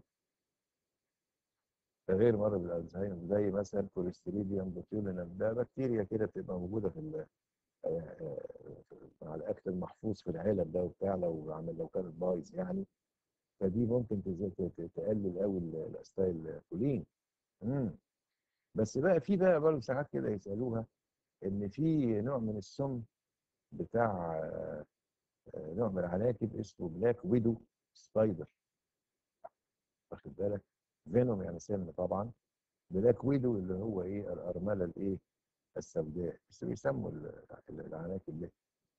ده غير مرض الالزهايمر زي مثلا كوليستيريديوم بوتيولينم ده بكتيريا كده بتبقى موجوده في ال- آه، آه، مع الاكل المحفوظ في العلب ده وبتاع لو عمل لو كانت بايظ يعني فدي ممكن تز- ت- ت- تقلل قوي الاستايل كولين امم بس بقى في بقى برضه ساعات كده يسالوها ان في نوع من السم بتاع آه، آه، نوع من العناكب اسمه بلاك ويدو سبايدر واخد بالك فينوم يعني سم طبعا بلاك ويدو اللي هو ايه الارمله الايه السوداء بس بيسموا ال- العناكب دي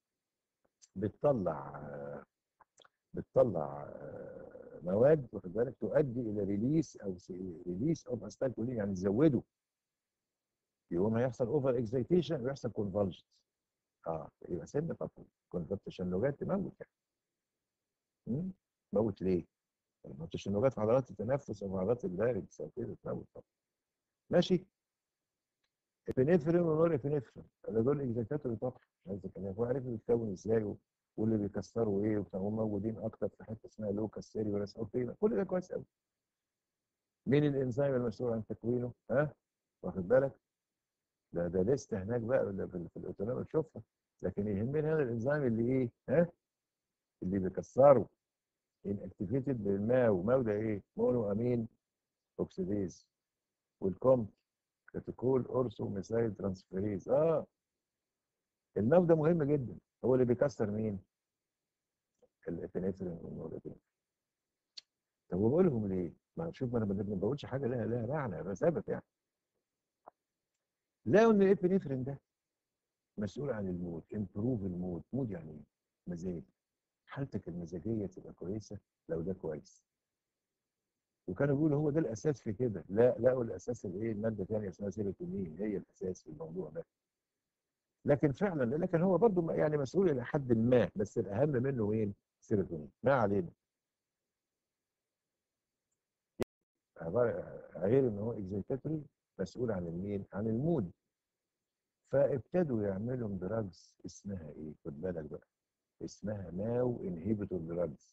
بتطلع بتطلع آه، مواد واخد بالك تؤدي الى ريليس او ريليس اوف استالكولين يعني تزوده يقوم هيحصل اوفر اكزيتيشن ويحصل كونفولجنس اه يبقى سن طبعا كنت التشنجات تموت يعني مم؟ تموت ليه؟ لما التشنجات في عضلات التنفس او في عضلات الدايركس او كده تموت طبعا ماشي ابنفرين ونور ابنفرين ده دول اكزيتاتوري طبعا مش عايز اتكلم هو عارف بيتكون ازاي و- واللي بيكسروا ايه وبتاع هم موجودين اكتر في حته اسمها لوكاس سيريوس او كده كل ده كويس قوي مين الانزيم المسؤول عن تكوينه ها واخد بالك ده ده لسه هناك بقى اللي في, في الاوتونومي تشوفها لكن يهمني هنا الانزيم اللي ايه ها اللي بيكسره ان اكتيفيتد بالماو ماو ده ايه مونو امين اوكسيديز والكوم كاتيكول اورسو ميثايل ترانسفيريز اه الماو ده مهم جدا هو اللي بيكسر مين الابنفرين والنورابينفرين طب وبقولهم ليه ما شوف ما انا ما بقولش حاجه لها لها معنى ده سبب يعني لقوا ان الابنفرين ده مسؤول عن المود امبروف المود مود يعني ايه مزاج حالتك المزاجيه تبقى كويسه لو ده كويس وكانوا بيقولوا هو ده الاساس في كده لا لقوا الاساس الايه الماده ثانيه اسمها سيروتونين هي الاساس في الموضوع ده لكن فعلا لكن هو برضه يعني مسؤول الى حد ما بس الاهم منه وين سيروتونين ما علينا عبارة غير ان هو اكزيتاتوري مسؤول عن المين عن المود فابتدوا يعملوا دراجز اسمها ايه خد بالك بقى اسمها ماو انهيبيتور دراجز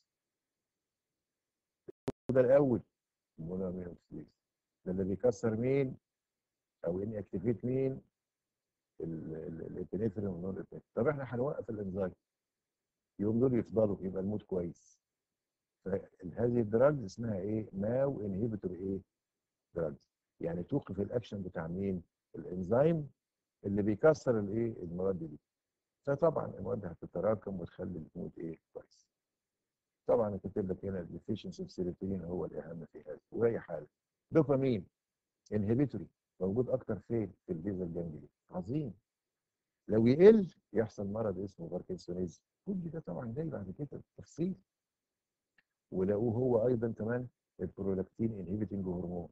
ده الاول مونامينوكسيديز ده اللي بيكسر مين او ان اكتيفيت مين الابنفرين والنون ابنفرين طب احنا هنوقف الانزيم يوم دول يفضلوا يبقى المود كويس فهذه الدراجز اسمها ايه ماو انهيبيتور ايه دراجز يعني توقف الاكشن بتاع مين الانزيم اللي بيكسر الايه المواد دي فطبعا المواد هتتراكم وتخلي المود ايه كويس طبعا كاتب لك هنا الديفيشنسي اوف سيروتونين هو الاهم في هذا واي حاله دوبامين انهبيتوري موجود اكتر فين في البيزل جانجلي عظيم لو يقل يحصل مرض اسمه باركنسونيزم كل ده طبعا جاي بعد كده بالتفصيل ولقوه هو ايضا كمان البرولاكتين انهبيتنج هرمون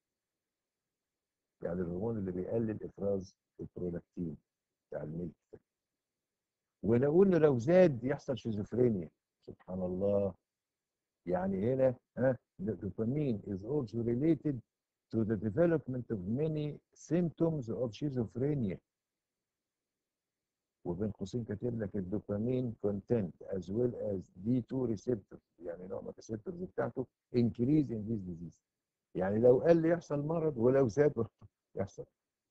يعني الهرمون اللي بيقلل افراز البرولاكتين بتاع الميلك ولقوا انه لو زاد يحصل شيزوفرينيا سبحان الله يعني هنا ها dopamine is also related to the development of many symptoms of schizophrenia وبين قوسين كاتب لك الدوبامين كونتنت as well as D2 receptors يعني نوع من الريسبتورز بتاعته increase in this disease يعني لو قل يحصل مرض ولو زاد يحصل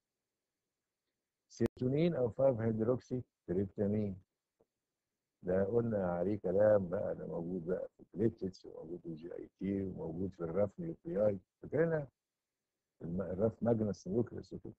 سيروتونين او 5 هيدروكسي تريبتامين ده قلنا عليه كلام بقى ده موجود بقى في البليتلتس وموجود في الجي اي تي وموجود في الرف نيوكلياي فاكرينها الم- الرف ماجنس نيوكليس وكده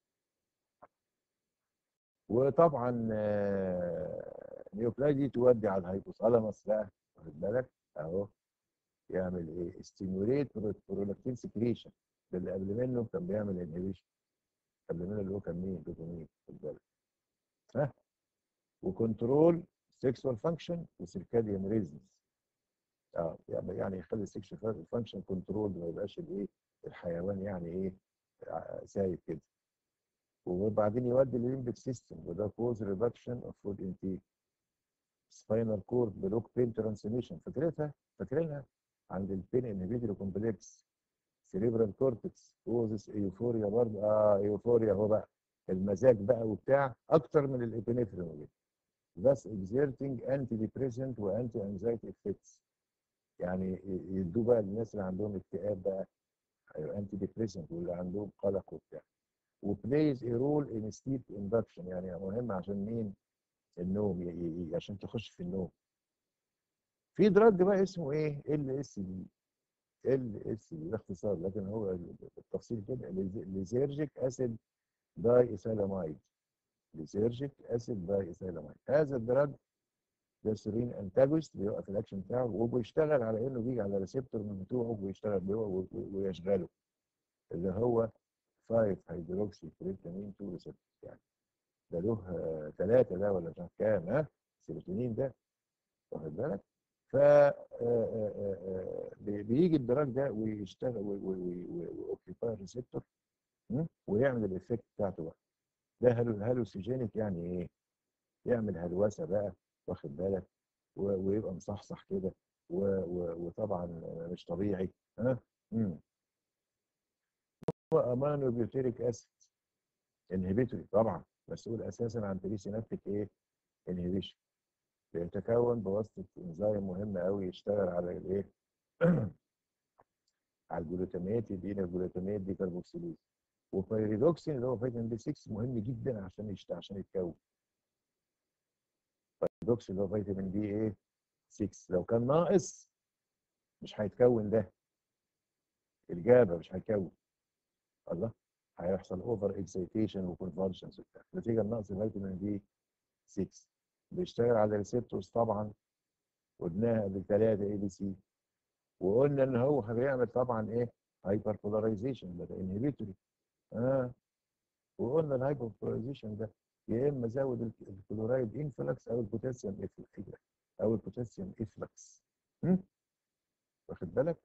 وطبعا آه، نيوكلاي دي تودي على الهيبوثالاموس بقى واخد بالك اهو يعمل ايه ستيموليت برولاكتين سكريشن ده اللي قبل منه كان بيعمل انهبيشن قبل منه اللي هو كان مين دوبامين خد بالك ها وكنترول سيكسوال فانكشن وسيركاديان ريزمز اه يعني يعني يخلي السيكشوال فانكشن كنترول ما يبقاش الايه الحيوان يعني ايه ع- سايب كده وبعدين يودي الليمبك سيستم وده كوز ريدكشن اوف فود انتيك سباينال كورد بلوك بين ترانسميشن فاكرتها فاكرينها عند البين انهبيتوري كومبلكس سيريبرال كورتكس كوزس ايوفوريا برضه اه ايوفوريا هو بقى المزاج بقى وبتاع اكتر من الابنفرين وكده thus exerting antidepressant وانتي anxiety effects يعني ي- يدوه بقى للناس اللي عندهم اكتئاب بقى انتي ديبريسنت واللي عندهم قلق وبتاع وبلايز a role in sleep induction يعني مهم عشان مين النوم ي- ي- ي- عشان تخش في النوم في دراج بقى اسمه ايه ال اس دي ال اس دي ده اختصار لكن هو ال- التفصيل كده ليزيرجيك اسيد داي ايثالاميد ليزيرجيك اسيد داي ايثالاميد هذا الدراج ده سيرين انتاجوست بيوقف الاكشن بتاعه وبيشتغل على انه بيجي على ريسبتور من بتوعه ويشتغل بيه و- و- ويشغله اللي هو 5 هيدروكسي تريبتامين 2 ريسبتور يعني ده له ثلاثة ده ولا مش عارف كام ها السيروتونين ده واخد بالك ف بيجي الدراج ده ويشتغل ويوكيباي الريسبتور ويعمل الايفكت بتاعته بقى ده هالوسيجينيك يعني ايه؟ يعمل هلوسه بقى واخد بالك ويبقى مصحصح كده وطبعا مش طبيعي ها امم هو امانو بيوتيريك اسيد انهبيتوري طبعا مسؤول اساسا عن بري سينابتيك ايه انهبيشن بيتكون بواسطه انزيم مهم قوي يشتغل على الايه على الجلوتاميت يدينا الجلوتاميت دي كاربوكسيليز وبيريدوكسين اللي هو فيتامين بي 6 مهم جدا عشان يشت... عشان يتكون بيريدوكسين اللي هو فيتامين بي ايه 6 لو كان ناقص مش هيتكون ده الجابه مش هيتكون الله هيحصل اوفر اكسيتيشن وكونفرجنس وبتاع نتيجه لنقص فيتامين بي 6 بيشتغل على ريسبتورز طبعا قلناها قبل ثلاثه اي بي سي وقلنا ان هو بيعمل طبعا ايه هايبر بولاريزيشن ده انهبيتوري اه وقلنا الهايبر بولاريزيشن ده يا اما زود الكلورايد انفلكس او البوتاسيوم افلكس او البوتاسيوم افلكس واخد بالك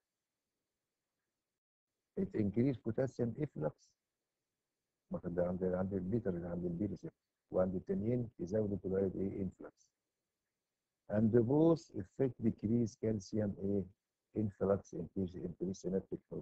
it increase potassium efflux واخد ده عند عند البيتر عند البيرسيب وعند التانيين يزود الكلورايد ايه انفلكس and both effect decrease calcium ايه influx increase increase synaptic flux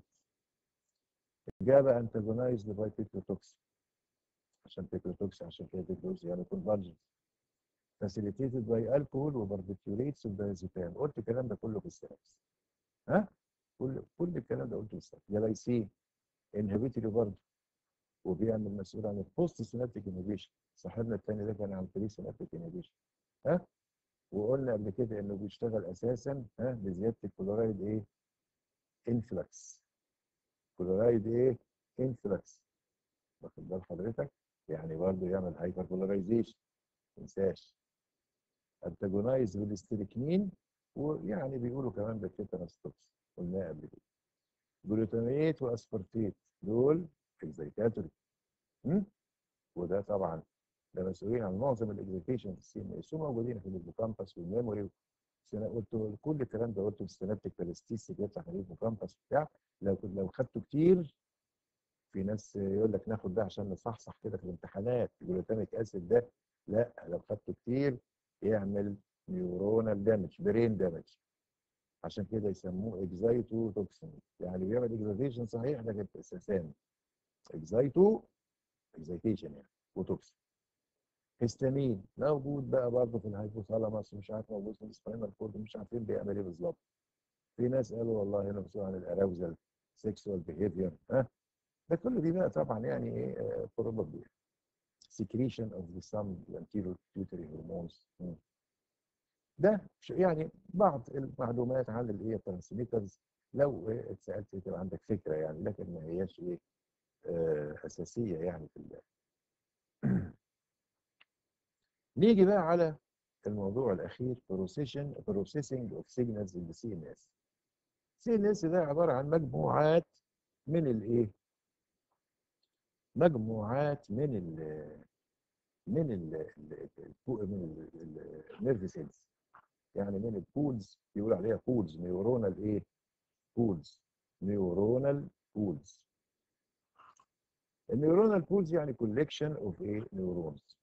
الإجابة antagonized by tetrodotoxin عشان tetrodotoxin عشان كده tetrodotoxin يعني convergence facilitated by alcohol وبarbiturates الدايزيبام قلت الكلام ده كله في السينابس ها كل كل الكلام ده قلته في السينابس جلايسين انهبيتوري برضه وبيعمل مسؤول عن البوست سينابتيك انهبيشن صاحبنا الثاني ده كان عن البري سينابتيك انهبيشن ها وقلنا قبل كده انه بيشتغل اساسا ها بزياده الكلورايد ايه انفلكس كلورايد ايه انفلكس واخد بال حضرتك يعني برضه يعمل هايبر بولاريزيشن ما تنساش انتاجونايز بالاستريكنين ويعني بيقولوا كمان بالتيتانوس توكس قلناها قبل كده جلوتاميت واسبرتيت دول اكزيتاتوري وده طبعا ده مسؤولين عن معظم الاكزيتيشن في السي ام اس وموجودين في الهيبوكامبس والميموري قلت كل الكلام ده قلته في السينابتيك بلاستيس بيطلع من الهيبوكامبس بتاع لو لو خدته كتير في ناس يقول لك ناخد ده عشان نصحصح كده في الامتحانات الجلوتاميك اسيد ده لا لو خدته كتير يعمل نيورونال دامج برين دامج عشان كده يسموه اكزايتو توكسين يعني بيعمل اكزايتيشن صحيح لكن اساسا اكزايتو اكزايتيشن يعني وتوكسين هيستامين موجود بقى برضه في الهايبوثالاموس مش عارف موجود في السباينال كورد مش عارفين بيعمل ايه بالظبط في ناس قالوا والله هنا مسؤول عن الاراوزال سيكسوال بيهيفير ها ده كل دي بقى طبعا يعني ايه بروبابلي secretion of the some anterior pituitary hormones ده يعني بعض المعلومات عن الايه الترانسميترز لو إيه اتسالت تبقى عندك فكره يعني لكن ما هياش ايه آه اساسيه يعني في الله نيجي بقى على الموضوع الاخير بروسيشن بروسيسنج اوف سيجنالز ان سي ان اس سي ان اس ده عباره عن مجموعات من الايه مجموعات من ال من ال من النيرف سيلز يعني من البولز بيقول عليها بولز نيورونال ايه بولز نيورونال بولز النيورونال بولز يعني كولكشن اوف ايه نيورونز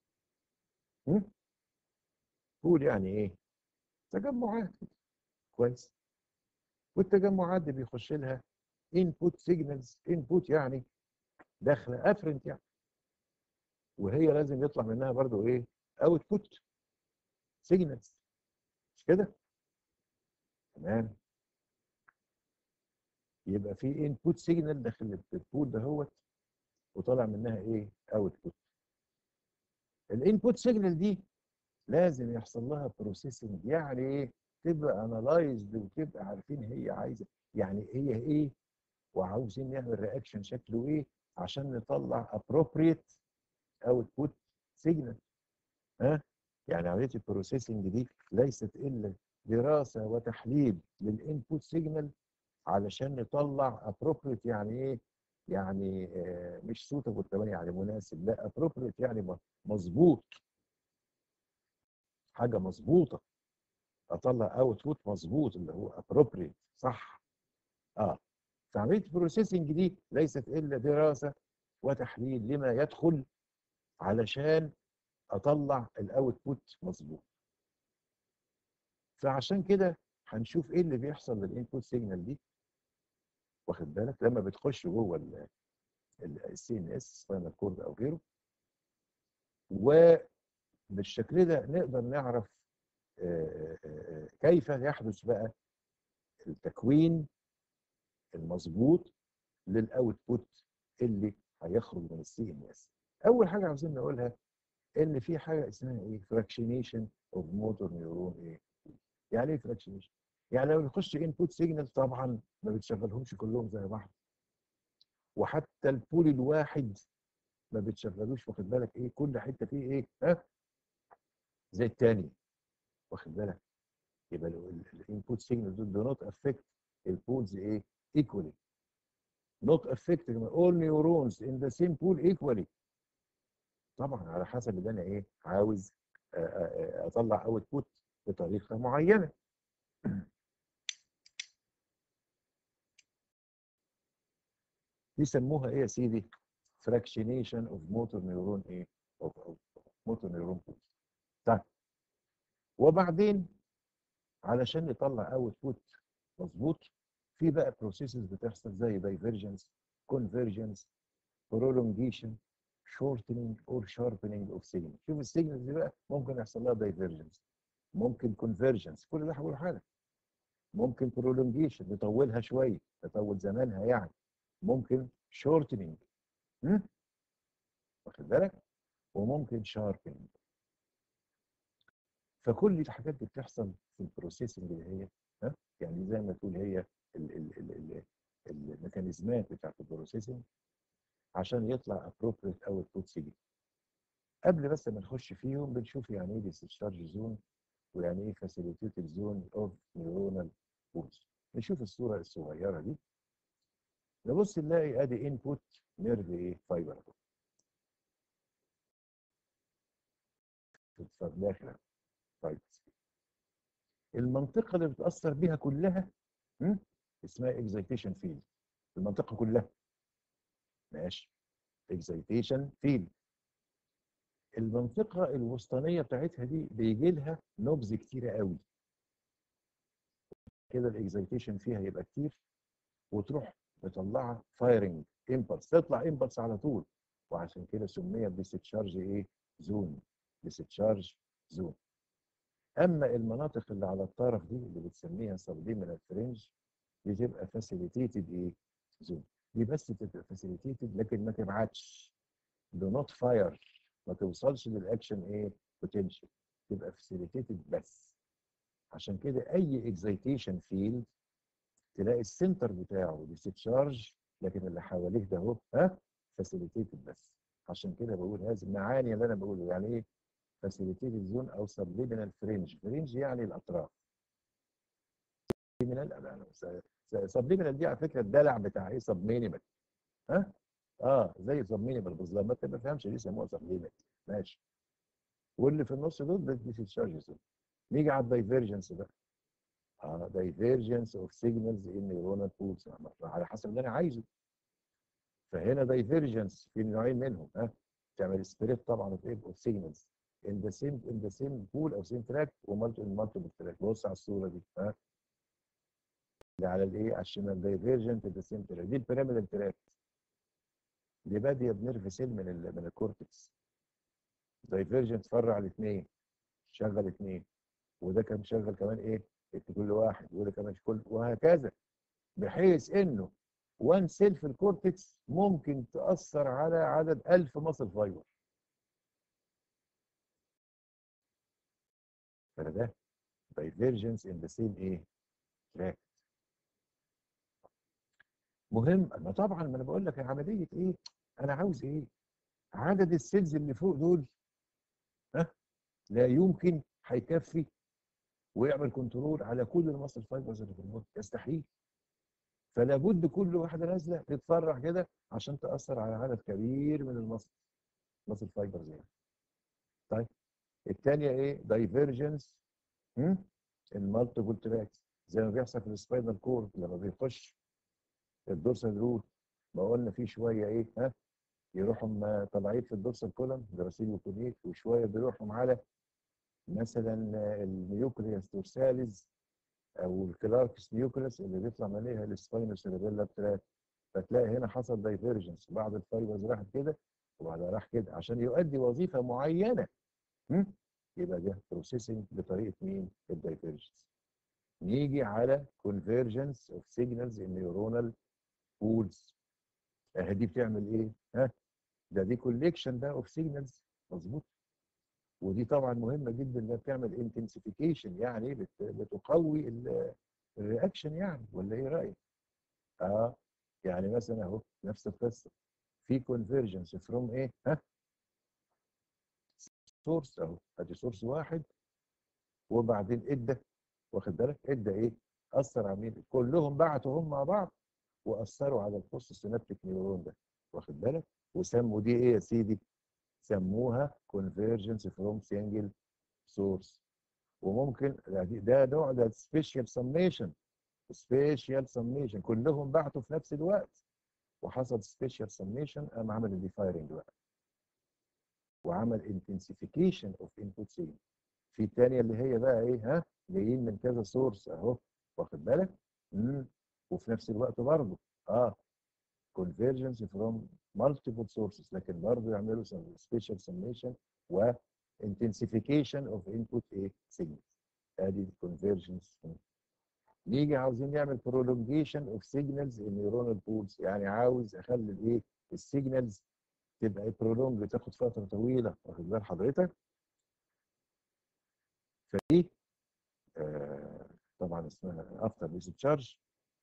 بول يعني ايه تجمعات كويس والتجمعات دي بيخش لها انبوت سيجنالز انبوت يعني داخله افرنت يعني وهي لازم يطلع منها برضو ايه اوتبوت سيجنالز مش كده تمام يبقى في انبوت سيجنال داخل البول دهوت وطالع منها ايه اوتبوت الانبوت سيجنال دي لازم يحصل لها بروسيسنج يعني ايه تبقى انالايزد وتبقى عارفين هي عايزه يعني هي ايه وعاوزين نعمل رياكشن شكله ايه عشان نطلع ابروبريت اوتبوت سيجنال ها يعني عمليه البروسيسنج دي ليست الا دراسه وتحليل للانبوت سيجنال علشان نطلع ابروبريت يعني ايه يعني آه، مش سوتبل كمان يعني مناسب لا ابروبريت يعني م- مظبوط حاجه مظبوطه اطلع اوتبوت مظبوط اللي هو ابروبريت صح اه فعمليه البروسيسنج دي ليست الا دراسه وتحليل لما يدخل علشان اطلع الاوتبوت مظبوط فعشان كده هنشوف ايه اللي بيحصل للانبوت سيجنال دي واخد بالك لما بتخش جوه السي ان اس سباينال كورد او غيره وبالشكل ده نقدر نعرف آه، آه، آه، كيف يحدث بقى التكوين المظبوط للاوتبوت اللي هيخرج من السي ان اس اول حاجه عاوزين نقولها ان في حاجه اسمها ايه فراكشنيشن اوف موتور نيورون ايه يعني ايه فراكشنيشن يعني لما بيخش انبوت سيجنال طبعا ما بتشغلهمش كلهم زي بعض وحتى البول الواحد ما بتشغلوش واخد بالك ايه كل حته فيه ايه ها زي الثانيه واخد بالك يبقى الانبوت سيجنال دول do not affect البولز ايه equally not affecting all neurons in the same pool equally طبعا على حسب اللي انا ايه عاوز آه، آه، آه، اطلع اوتبوت بطريقه معينه يسموها ايه يا سيدي فراكشنيشن اوف موتور نيورون ايه اوف موتور نيورون بول طيب وبعدين علشان نطلع اوتبوت مظبوط في بقى بروسيسز بتحصل زي دايفرجنس كونفرجنس prolongation shortening or sharpening of signal شوف السيجنال دي بقى ممكن يحصل لها دايفرجنس ممكن convergence كل ده هقول حاجه ممكن prolongation نطولها شويه نطول زمانها يعني ممكن shortening م? واخد بالك وممكن sharpening فكل الحاجات دي بتحصل في البروسيسنج اللي هي ها يعني زي ما تقول هي ال ال ال ال الميكانيزمات بتاعت البروسيسنج عشان يطلع appropriate output signal قبل بس ما نخش فيهم بنشوف يعني ايه discharge زون ويعني ايه facilitated زون اوف neuronal pools نشوف الصوره الصغيره دي نبص نلاقي ادي انبوت نيرف ايه فايبر داخل طيب المنطقه اللي بتاثر بيها كلها م? اسمها اكزيتيشن فيلد المنطقه كلها ماشي اكزيتيشن فيلد المنطقه الوسطانيه بتاعتها دي بيجي لها نبز كتيره قوي كده الاكزيتيشن فيها يبقى كتير وتروح مطلعه فايرنج امبلس تطلع امبلس على طول وعشان كده سميت ديستشارج ايه زون ديستشارج زون اما المناطق اللي على الطرف دي اللي بتسميها سبليمينال فرنج دي تبقى فاسيليتيتد ايه زون دي بس تبقى فاسيليتيتد لكن ما تبعتش دو نوت فاير ما توصلش للاكشن ايه بوتنشال تبقى فاسيليتيتد بس عشان كده اي اكزيتيشن فيلد تلاقي السنتر بتاعه ديستشارج لكن اللي حواليه ده اهو ها فاسيليتيتد بس عشان كده بقول هذه المعاني اللي انا بقوله يعني ايه فاسيليتيتد زون او سبليمينال فرنج فرنج يعني الاطراف سبليمينال دي على فكره الدلع بتاع ايه سب مينيمال ها اه زي سب مينيمال بالظبط ما انت ما تفهمش ليه سموها سب مينيمال ماشي واللي في النص دول ده ديستشارج زون نيجي على الدايفرجنس بقى اه دايفرجنس اوف سيجنالز ان نيورونال بولز على حسب اللي انا عايزه فهنا دايفرجنس في نوعين منهم ها تعمل سبريت طبعا اوف ايه اوف سيجنالز ان ذا سيم ان ذا سيم بول او سيم تراك ومالتيبل تراك بص على الصوره دي ها اللي على الايه على الشمال دايفرجنت ذا سيم تراك دي البيراميدال تراك دي باديه بنيرف سيل من ال من الكورتكس دايفرجنت فرع الاثنين شغل اثنين وده كان شغل كمان ايه كل واحد وده كمان كل وهكذا بحيث انه وان سيل في الكورتكس ممكن تاثر على عدد 1000 مصل فايبر فده divergence in the same ايه track مهم انا طبعا ما انا بقول لك عمليه ايه انا عاوز ايه عدد السيلز اللي فوق دول ها لا يمكن هيكفي ويعمل كنترول على كل المصل فايبرز اللي في المخ يستحيل فلا بد كل واحده نازله تتفرع كده عشان تاثر على عدد كبير من المصل مصل فايبرز يعني طيب الثانيه ايه دايفيرجنس المالتيبل تراكس زي ما بيحصل في السباينال كورد لما بيخش الدورسال روت ما قلنا فيه شويه ايه ها يروحوا طالعين في الدورسال كولم جراسيل وكونيك وشويه بيروحوا على مثلا النيوكليوس دورساليز او الكلاركس نيوكليوس اللي بيطلع منها السباينال سيربيلا تراك فتلاقي هنا حصل دايفيرجنس بعض الفايبرز راحت كده وبعدها راح كده عشان يؤدي وظيفه معينه يبقى ده بروسيسنج بطريقه مين؟ الدايفيرجنس نيجي على convergence of signals in neuronal pools اهي دي بتعمل ايه؟ ها؟ ده دي كوليكشن بقى اوف سيجنالز مظبوط ودي طبعا مهمه جدا انها بتعمل انتنسيفيكيشن يعني بت... بتقوي الرياكشن يعني ولا ايه رايك؟ اه يعني مثلا اهو نفس القصه في convergence فروم ايه؟ ها؟ سورس اهو ادي سورس واحد وبعدين ادى واخد بالك ادى ايه؟ اثر على مين؟ كلهم بعتوا هم مع بعض واثروا على البوست سينابتيك نيورون ده واخد بالك؟ وسموا دي ايه يا سيدي؟ سموها convergence from single source وممكن ده نوع ده سبيشال سميشن سبيشال سميشن كلهم بعتوا في نفس الوقت وحصل سبيشال سميشن قام عمل الديفايرنج بقى وعمل انتنسيفيكيشن اوف انبوت سيجنال في الثانيه اللي هي بقى ايه ها جايين من كذا سورس اهو واخد بالك امم وفي نفس الوقت برضه اه convergence from multiple sources لكن برضه يعملوا special summation و intensification of input ايه signals ادي convergence نيجي عاوزين نعمل prolongation of signals in neuronal pools يعني عاوز اخلي الايه السيجنالز تبقى prolong تاخد فتره طويله واخد بال حضرتك فدي آه طبعا اسمها افتر ديسشارج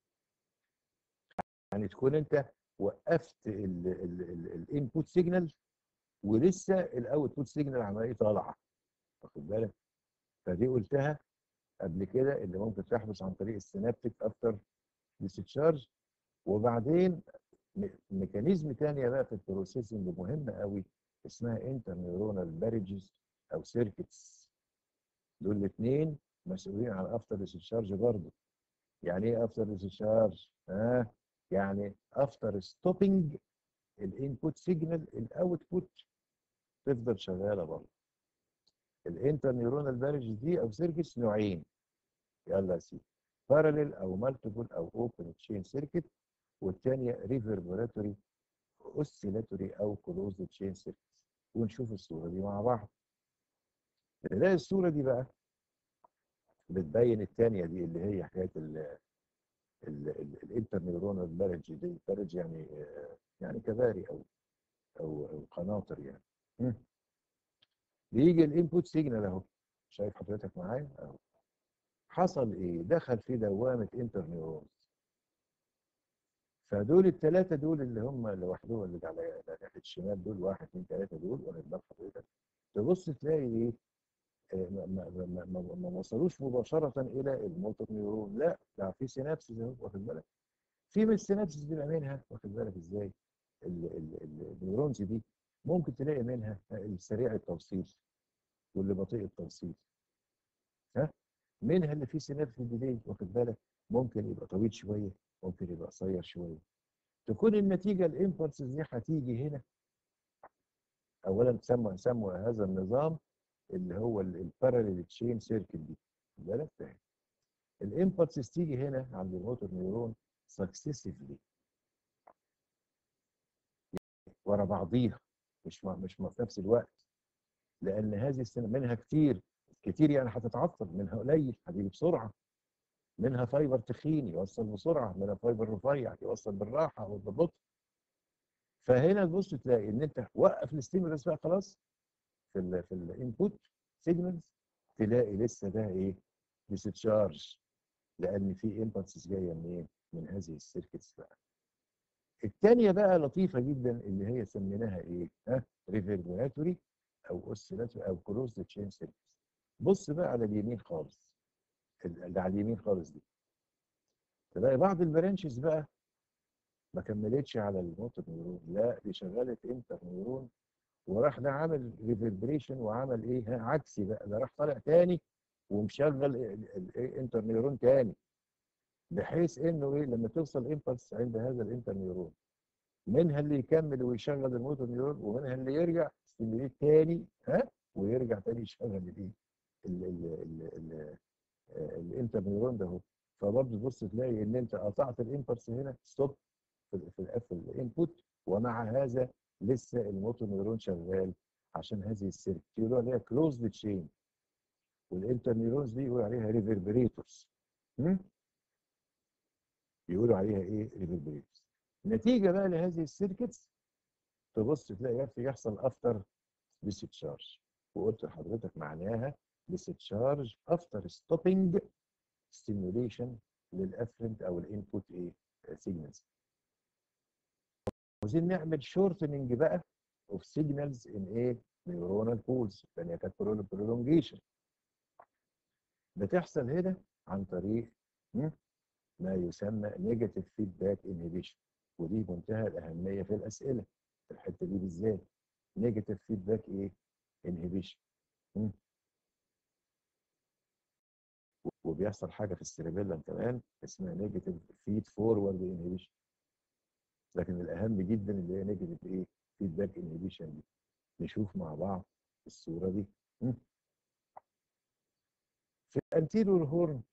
يعني تكون انت وقفت الانبوت سيجنال ولسه الاوتبوت سيجنال عمال طالعه واخد بالك فدي قلتها قبل كده اللي ممكن تحدث عن طريق السينابتيك افتر ديسشارج وبعدين ميكانيزم ثانيه بقى في البروسيسنج مهمه قوي اسمها انتر نيورونال باريجز او سيركتس دول الاثنين مسؤولين عن افتر ديسشارج برضه يعني ايه افتر ديسشارج؟ ها آه يعني افتر ستوبنج الانبوت سيجنال الاوتبوت تفضل شغاله برضه الانتر نيورونال بارج دي او سيركتس نوعين يلا يا سيدي باراليل او مالتيبل او اوبن تشين سيركت والثانيه ريفربراتوري اوسيلاتوري او كلوزد تشين سيركت ونشوف الصوره دي مع بعض نلاقي الصوره دي بقى بتبين الثانيه دي اللي هي حكايه الانتر نيورونال بارج دي بارج يعني يعني كباري او او او قناطر يعني بيجي الانبوت سيجنال اهو شايف حضرتك معايا اهو حصل ايه دخل في دوامه انتر نيورونز فدول الثلاثه دول اللي هم لوحدهم اللي على ناحيه الشمال دول واحد اثنين ثلاثه دول واخد بال حضرتك تبص تلاقي ايه ما, ما, ما, ما وصلوش مباشره الى الموتور نيورون لا ده في سينابسز اهو واخد بالك في من السينابسز بيبقى منها واخد بالك ازاي النيورونز دي ممكن تلاقي منها السريع التوصيل واللي بطيء التوصيل ها منها اللي فيه سينابس البدايه واخد بالك ممكن يبقى طويل شويه ممكن يبقى قصير شويه تكون النتيجه الامبلسز دي هتيجي هنا اولا سموا سموا هذا النظام اللي هو الباراليل تشين سيركل دي بالك فاهم الامبلسز تيجي هنا عند الموتور نيورون سكسيسيفلي ورا بعضيها مش ما مش ما في نفس الوقت لان هذه السنه منها كتير كتير يعني هتتعطل منها قليل هتيجي بسرعه منها فايبر تخين يوصل بسرعه منها فايبر رفيع يوصل بالراحه وبالبطء فهنا تبص تلاقي ان انت وقف الستيمولس بقى خلاص في ال في الانبوت سيجنالز تلاقي لسه ده ايه ديستشارج لان في امبلسز جايه منين من هذه السيركتس بقى الثانيه بقى لطيفه جدا اللي هي سميناها ايه ها ريفربراتوري او اوسيلاتوري او كلوزد تشين سيركتس بص بقى على اليمين خالص اللي على اليمين خالص دي تلاقي بعض البرانشز بقى ما كملتش على الموتور نيورون لا دي شغلت انتر نيورون وراح ده عامل ريفربريشن وعمل ايه ها، عكسي بقى ده راح طالع تاني ومشغل الانتر نيورون تاني بحيث انه ايه لما توصل امبلس عند هذا الانتر نيورون منها اللي يكمل ويشغل الموتور نيورون ومنها اللي يرجع ستيميليت تاني ها ويرجع تاني يشغل الايه ال- ال- ال- ال- آه، الانتر نيورون ده هو فبرضه تبص تلاقي ان انت قطعت الامبلس هنا ستوب في ال- في ال- في الانبوت ومع هذا لسه الموتور نيورون شغال عشان هذه السيركت يقولوا عليها كلوزد تشين والانتر نيورونز دي يقولوا عليها ريفربريتورز يقولوا عليها ايه ريفربريتورز نتيجه بقى لهذه السيركتس تبص تلاقي يحصل افتر discharge وقلت لحضرتك معناها discharge after stopping stimulation للافرنت او الانبوت ايه سيجنالز عاوزين نعمل شورتنج بقى اوف سيجنالز ان ايه نيورونال بولز الثانيه كانت برولونجيشن بتحصل هنا عن طريق م? ما يسمى نيجاتيف فيدباك انهبيشن ودي منتهى الاهميه في الاسئله في الحته دي بالذات نيجاتيف فيدباك ايه انهبيشن وبيحصل حاجه في السيربيلم كمان اسمها نيجاتيف فيد فورورد انهبيشن لكن الاهم جدا اللي هي نيجاتيف ايه فيدباك انهبيشن دي نشوف مع بعض الصوره دي م? في الانتيريور هورن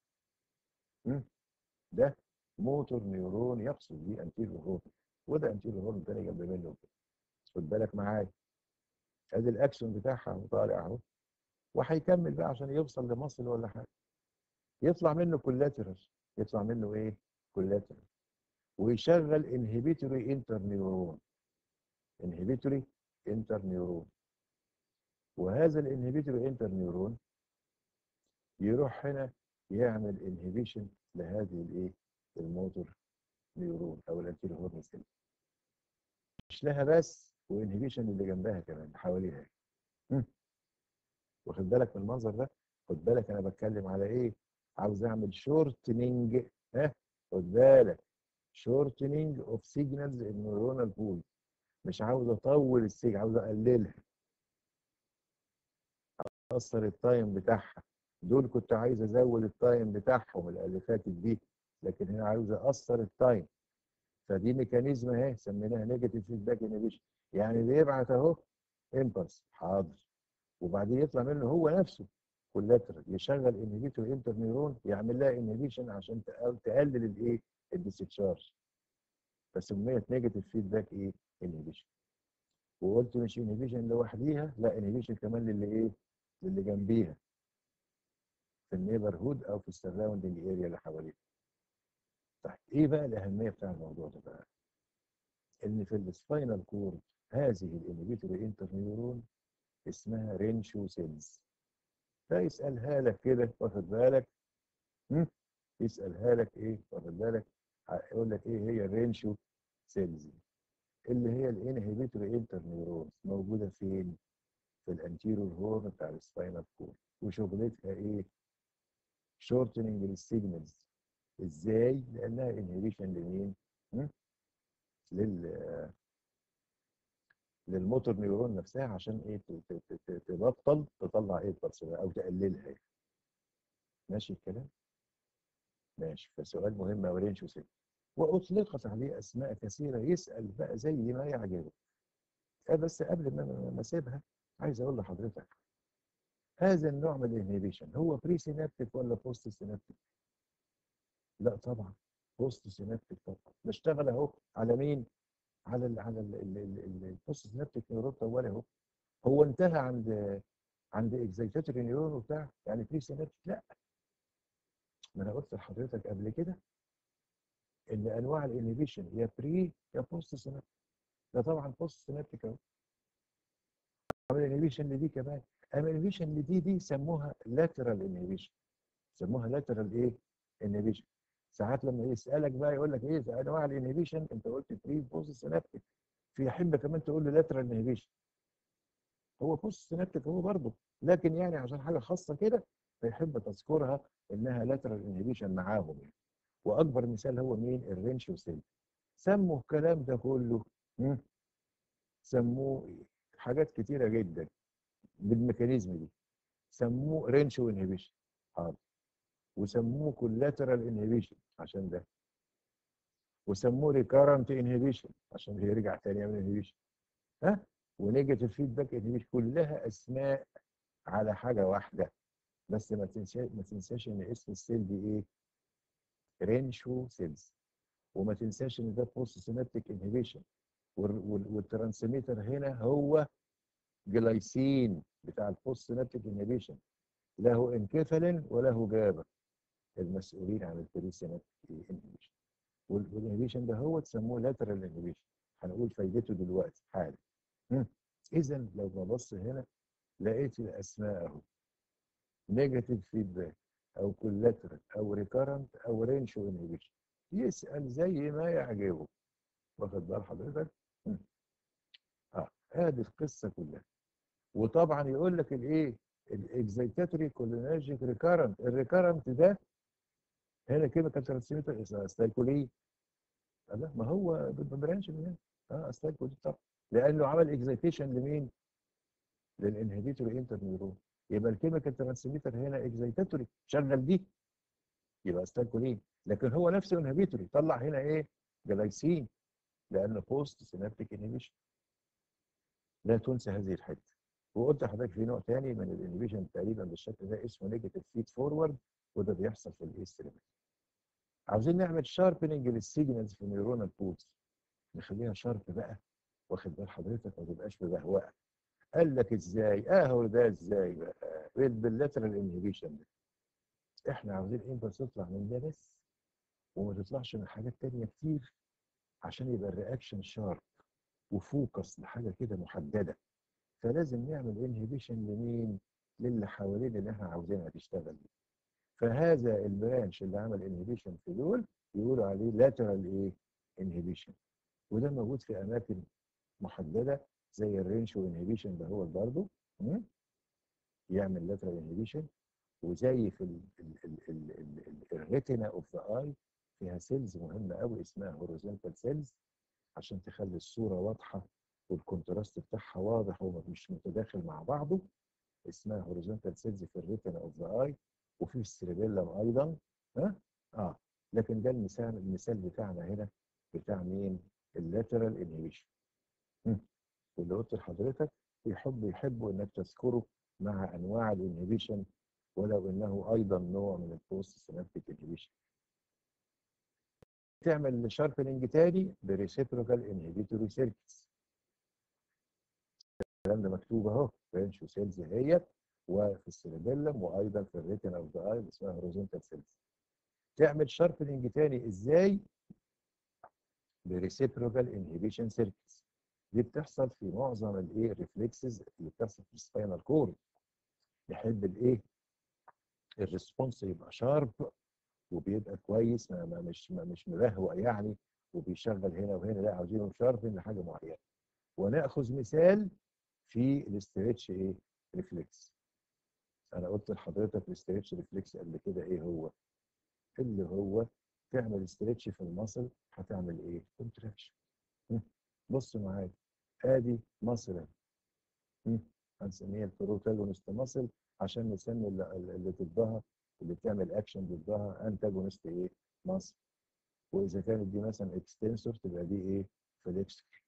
ده موتور نيورون يقصد بيه انتيريور هورن وده انتيريور هورن تاني جنب منه كده خد بالك معايا ادي الاكشن بتاعها اهو طالع اهو وهيكمل بقى عشان يوصل لمصل ولا حاجه يطلع منه كولاترال يطلع منه ايه كولاترال ويشغل انهبيتوري انتر نيورون انهبيتوري انتر نيورون وهذا الانهبيتوري انتر نيورون يروح هنا يعمل انهبيشن لهذه الايه الموتور نيورون او الانتيريور هورن سيل مش لها بس وانهبيشن اللي جنبها كمان حواليها م. واخد بالك من المنظر ده خد بالك انا بتكلم على ايه عاوز اعمل شورتنينج ها خد بالك شورتنينج اوف سيجنالز النيورونال بول مش عاوز اطول السيج عاوز اقللها اقصر التايم بتاعها دول كنت عايز ازود التايم بتاعهم اللي فاتت دي لكن هنا عاوز اقصر التايم فدي ميكانيزم اهي سميناها نيجاتيف فيدباك انهبيشن يعني بيبعت اهو امبلس حاضر وبعدين يطلع منه هو نفسه كولاترال يشغل انهبيتور انتر نيورون يعمل لها انهبيشن عشان تقلل الايه الديسشارج فسميت نيجاتيف فيدباك ايه انهبيشن وقلت مش انهبيشن لوحديها لا انهبيشن كمان للي ايه للي جنبيها في النيبر هود او في السراوندنج اريا اللي حواليها طيب ايه بقى الاهميه بتاع الموضوع ده بقى ان في السباينال كورد هذه الانهبيتوري انتر نيورون اسمها رينشو سيلز فيسالها لك كده واخد بالك يسالها لك ايه واخد بالك يقول لك ايه هي الرينشو سيلز اللي هي الانهبيتوري انتر نيورونز موجوده فين في الانتيريور هورن بتاع السباينال كورد وشغلتها ايه شورتنج للسيجنالز ازاي لانها انهبيشن لمين لل للموتور نيورون نفسها عشان ايه تبطل تطلع ايه او تقللها يعني. ماشي الكلام ماشي فسؤال مهم اولين شو سيب واطلقت عليه اسماء كثيره يسال بقى زي ما يعجبه بس قبل ما ما اسيبها عايز اقول لحضرتك هذا النوع من الانهبيشن هو بري سينابتيك ولا بوست سينابتيك لا طبعا بوست سينابتيك طبعا بشتغل اهو على مين على ال على البوست سينابتيك نيورون طوال اهو هو انتهى عند عند اكزيتاتوري نيورون وبتاع يعني بري سينابتيك لا ما انا قلت لحضرتك قبل كده ان انواع الانهبيشن يا بري يا بوست سينابتيك ده طبعا بوست سينابتيك اهو الانهبيشن اللي دي كمان الانهبيشن اللي دي دي سموها لاترال انهبيشن سموها لاترال ايه انهبيشن ساعات لما يسالك بقى يقول لك ايه انواع الانهبيشن انت قلت بري بوست سينابتيك في حبه كمان تقول له لاترال انهبيشن هو بوست سينابتيك هو برضه لكن يعني عشان حاجه خاصه كده فيحب تذكرها انها لاترال انهبيشن معاهم يعني واكبر مثال هو مين الرينشو سيل سموا الكلام ده كله مم. سموه حاجات كتيره جدا بالميكانيزم دي سموه رينشو انهبيشن حاضر وسموه كولاترال انهبيشن عشان ده وسموه ريكارنت انهبيشن عشان يرجع تاني يعمل انهبيشن ها ونيجاتيف فيدباك انهبيشن كلها اسماء على حاجه واحده بس ما تنساش ما تنساش ان اسم السيل دي ايه رينشو سيلز وما تنساش ان ده بوست سينابتيك انهبيشن والترانسميتر هنا هو جلايسين بتاع البوست سينابتيك انهبيشن له انكفالين وله جابا المسؤولين عن البري سينابتيك انهبيشن والانهبيشن ده هو تسموه لاترال انهبيشن هنقول فايدته دلوقتي حالا اذا لو ببص هنا لقيت الاسماء اهو نيجاتيف فيدباك او كولاترال او ريكارنت او رينشو انهبيشن يسال زي ما يعجبه واخد بال حضرتك اه ادي القصه كلها وطبعا يقول لك الايه الاكزيتاتوري كولينرجيك ريكارنت الريكارنت ده هنا كيميكال ترانسميتر استايكولين لا ما هو برانش من هنا اه استايكولين طبعا لانه عمل اكزيتيشن لمين؟ للانهبيتوري انترنيورون يبقى الكيميكال ترانسميتر هنا اكزيتاتوري شغل دي يبقى استايكولين لكن هو نفسه انهبيتوري طلع هنا ايه؟ جلايسين لانه بوست سينابتيك انهبيشن لا تنسى هذه الحته وقلت لحضرتك في نوع ثاني من الانهبيشن تقريبا بالشكل ده اسمه نيجاتيف فيد فورورد وده بيحصل في الاستريمات عاوزين نعمل شاربننج للسيجنالز في النيورونال بولز نخليها شارب بقى واخد بال حضرتك ما تبقاش ببهوأه قال لك ازاي اهو ده ازاي بقى باللاترال انهبيشن ده احنا عاوزين امتى تطلع من ده بس وما تطلعش من حاجات تانية كتير عشان يبقى الرياكشن شارب وفوكس لحاجه كده محدده فلازم نعمل انهبيشن لمين؟ للي حوالين اللي احنا عاوزينها تشتغل دي. فهذا البرانش اللي عمل انهبيشن في دول يقولوا عليه لاترال ايه؟ انهبيشن وده موجود في اماكن محدده زي الرينشو انهبيشن ده هو برضه يعمل لاترال انهبيشن وزي في الريتنا اوف ذا اي فيها سيلز مهمه قوي اسمها هوريزونتال سيلز عشان تخلي الصوره واضحه والكونتراست بتاعها واضح ومش متداخل مع بعضه اسمها هوريزونتال سيلز في الريتنا اوف ذا اي وفي السيربيلم ايضا ها اه لكن ده المثال المثال بتاعنا هنا بتاع مين؟ اللاترال انهبيشن واللي قلت لحضرتك يحب يحبوا انك تذكره مع انواع الانهبيشن ولو انه ايضا نوع من البوست سينابتيك انهبيشن تعمل شاربننج تاني بريسيبروكال انهبيتوري سيركتس الكلام ده مكتوب اهو بنشو سيلز اهيت وفي السيربيلم وايضا في الريتنا اوف ذا اي اسمها هوريزونتال سيلز تعمل شاربننج تاني ازاي بريسيبروكال انهبيشن سيركتس دي بتحصل في معظم الايه ريفلكسز اللي بتحصل في السباينال كورد يحب الايه الريسبونس يبقى شارب وبيبقى كويس ما ما مش ما مش مبهوأ يعني وبيشغل هنا وهنا لا عاوزينه شارب لحاجه معينه وناخذ مثال في الاستريتش ايه ريفلكس انا قلت لحضرتك الاستريتش ريفلكس قبل كده ايه هو اللي هو تعمل استريتش في المصل هتعمل ايه كونتراكشن بص معايا ادي مصل هنسميها البروتاجونست مصل عشان نسمي اللي, اللي ضدها اللي بتعمل اكشن ضدها انتاجونست ايه مصل واذا كانت دي مثلا اكستنسور تبقى دي ايه فليكسور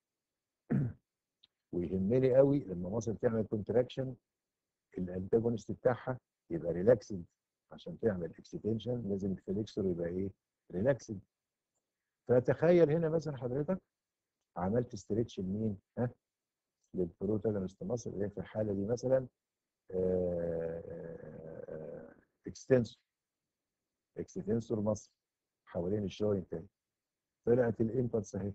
ويهمني قوي لما مصل تعمل كونتراكشن الانتاجونست بتاعها يبقى ريلاكسد عشان تعمل اكستنشن لازم الفليكسور يبقى ايه ريلاكسد فتخيل هنا مثلا حضرتك عملت ستريتش لمين ها للبروتاجونست مصل اللي هي في الحاله دي مثلا اكستنسور اكستنسور مصل حوالين الجوينت اهي طلعت الامبلس اهي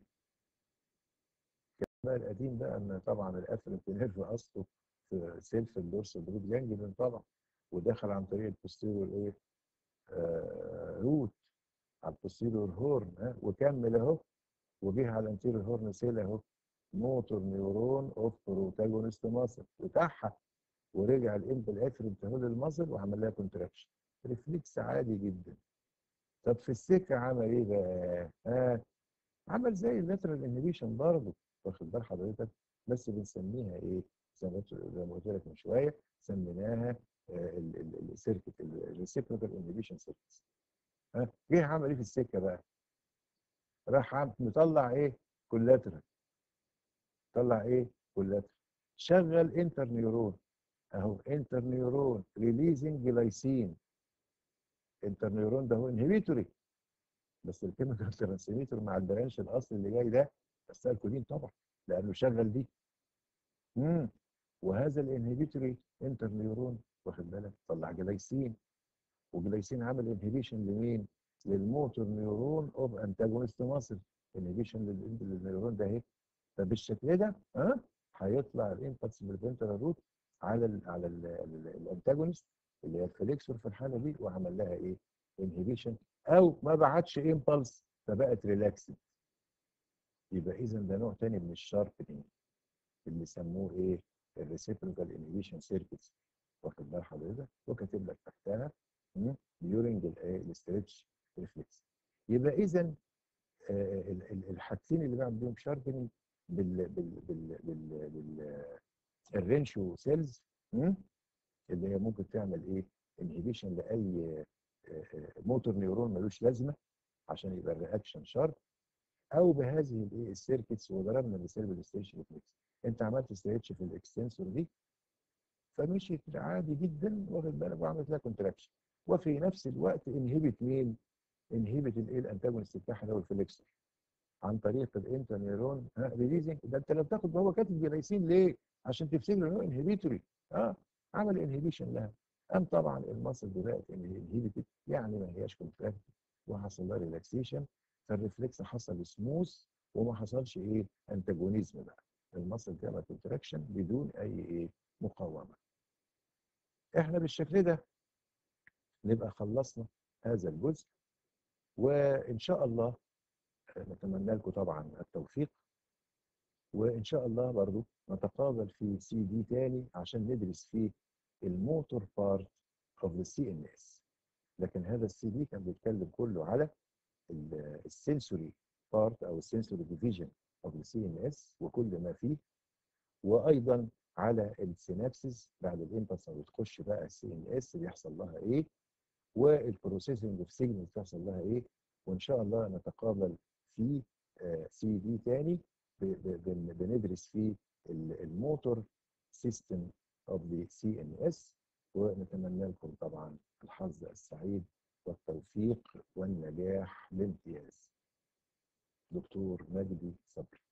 بقى القديم بقى ان طبعا الافرنت نيرف اصله في سيلف الدورس بروت جانجليون طبعا ودخل عن طريق البوستيريور ايه آه روت على البوستيريور هورن ها وكمل اهو وجه على الانتيريور هورن سيل اهو موتور نيورون اوف بروتاجونست ماسل وتحها ورجع الامبل افرنت اهو للماسل وعمل لها كونتراكشن ريفلكس عادي جدا طب في السكه عمل ايه بقى؟ آه عمل زي اللاترال انهبيشن برضه واخد بال حضرتك بس بنسميها ايه؟ زي ما قلت زي ما قلت لك من شويه سميناها السيركت الريسيبروكال انهبيشن سيركت ها جه عمل ايه في السكه بقى؟ راح عم مطلع ايه؟ كولاترال طلع ايه؟ كولاترال شغل انتر نيورون اهو انتر نيورون ريليزنج جلايسين انتر نيورون ده هو انهبيتوري بس الكيميكال ترانسميتر مع البرانش الاصلي اللي جاي ده بس الكولين طبعا لانه شغل دي امم وهذا الانهبيتوري انتر نيورون واخد بالك طلع جلايسين وجلايسين عمل انهبيشن لمين؟ للموتور نيورون اوف انتاجونست ماسل انهبيشن للنيورون ده اهي فبالشكل ده ها هيطلع الامبلس من الفنترال روت على ال على الانتاجونست اللي هي الفليكسور في الحاله دي وعمل لها ايه؟ انهبيشن او ما بعتش امبلس فبقت ريلاكسد يبقى اذا ده نوع تاني من الشاربنينج اللي سموه ايه؟ الريسيبروكال انهبيشن سيركتس واخد بال حضرتك وكاتب لك تحتها ديورنج الاسترتش ريفلكس يبقى اذا الحاجتين اللي بعمل بيهم شاربنينج بال بال بال بال بال الرينشو سيلز اللي هي ممكن تعمل ايه انهبيشن لاي موتور نيورون ملوش لازمه عشان يبقى الرياكشن شارب او بهذه الايه السيركتس وضربنا مثال بالاسترتش ريفلكس انت عملت استرتش في الاكستنسور دي فمشيت عادي جدا واخد بالك وعملت لها كونتراكشن وفي نفس الوقت انهبت مين؟ انهبت الايه الانتاجونست بتاعها هو الفليكسور عن طريق الانتر نيورون ها ريليزنج ده انت لو تاخد هو كاتب جلايسين ليه؟ عشان تفتكر ان هو انهبيتوري اه عمل انهبيشن لها قام طبعا المصل دي بقت انهبيتد يعني ما هياش كونتراكت وحصل لها ريلاكسيشن فالريفلكس حصل سموث وما حصلش ايه انتاجونيزم بقى المصل تعمل كونتراكشن بدون اي ايه مقاومه احنا بالشكل ده نبقى خلصنا هذا الجزء وان شاء الله نتمنى لكم طبعا التوفيق وان شاء الله برضو نتقابل في سي دي تاني عشان ندرس فيه الموتور بارت اوف ذا سي ان اس لكن هذا السي دي كان بيتكلم كله على السنسوري بارت او السنسوري ديفيجن اوف ذا سي ان اس وكل ما فيه وايضا على السينابسز بعد الامبلس ما بتخش بقى السي ان اس بيحصل لها ايه والبروسيسنج اوف سيجنال بيحصل لها ايه وان شاء الله نتقابل في سي دي تاني بندرس فيه الموتور سيستم اوف ذا سي ان اس ونتمنى لكم طبعا الحظ السعيد والتوفيق والنجاح بامتياز دكتور مجدي صبري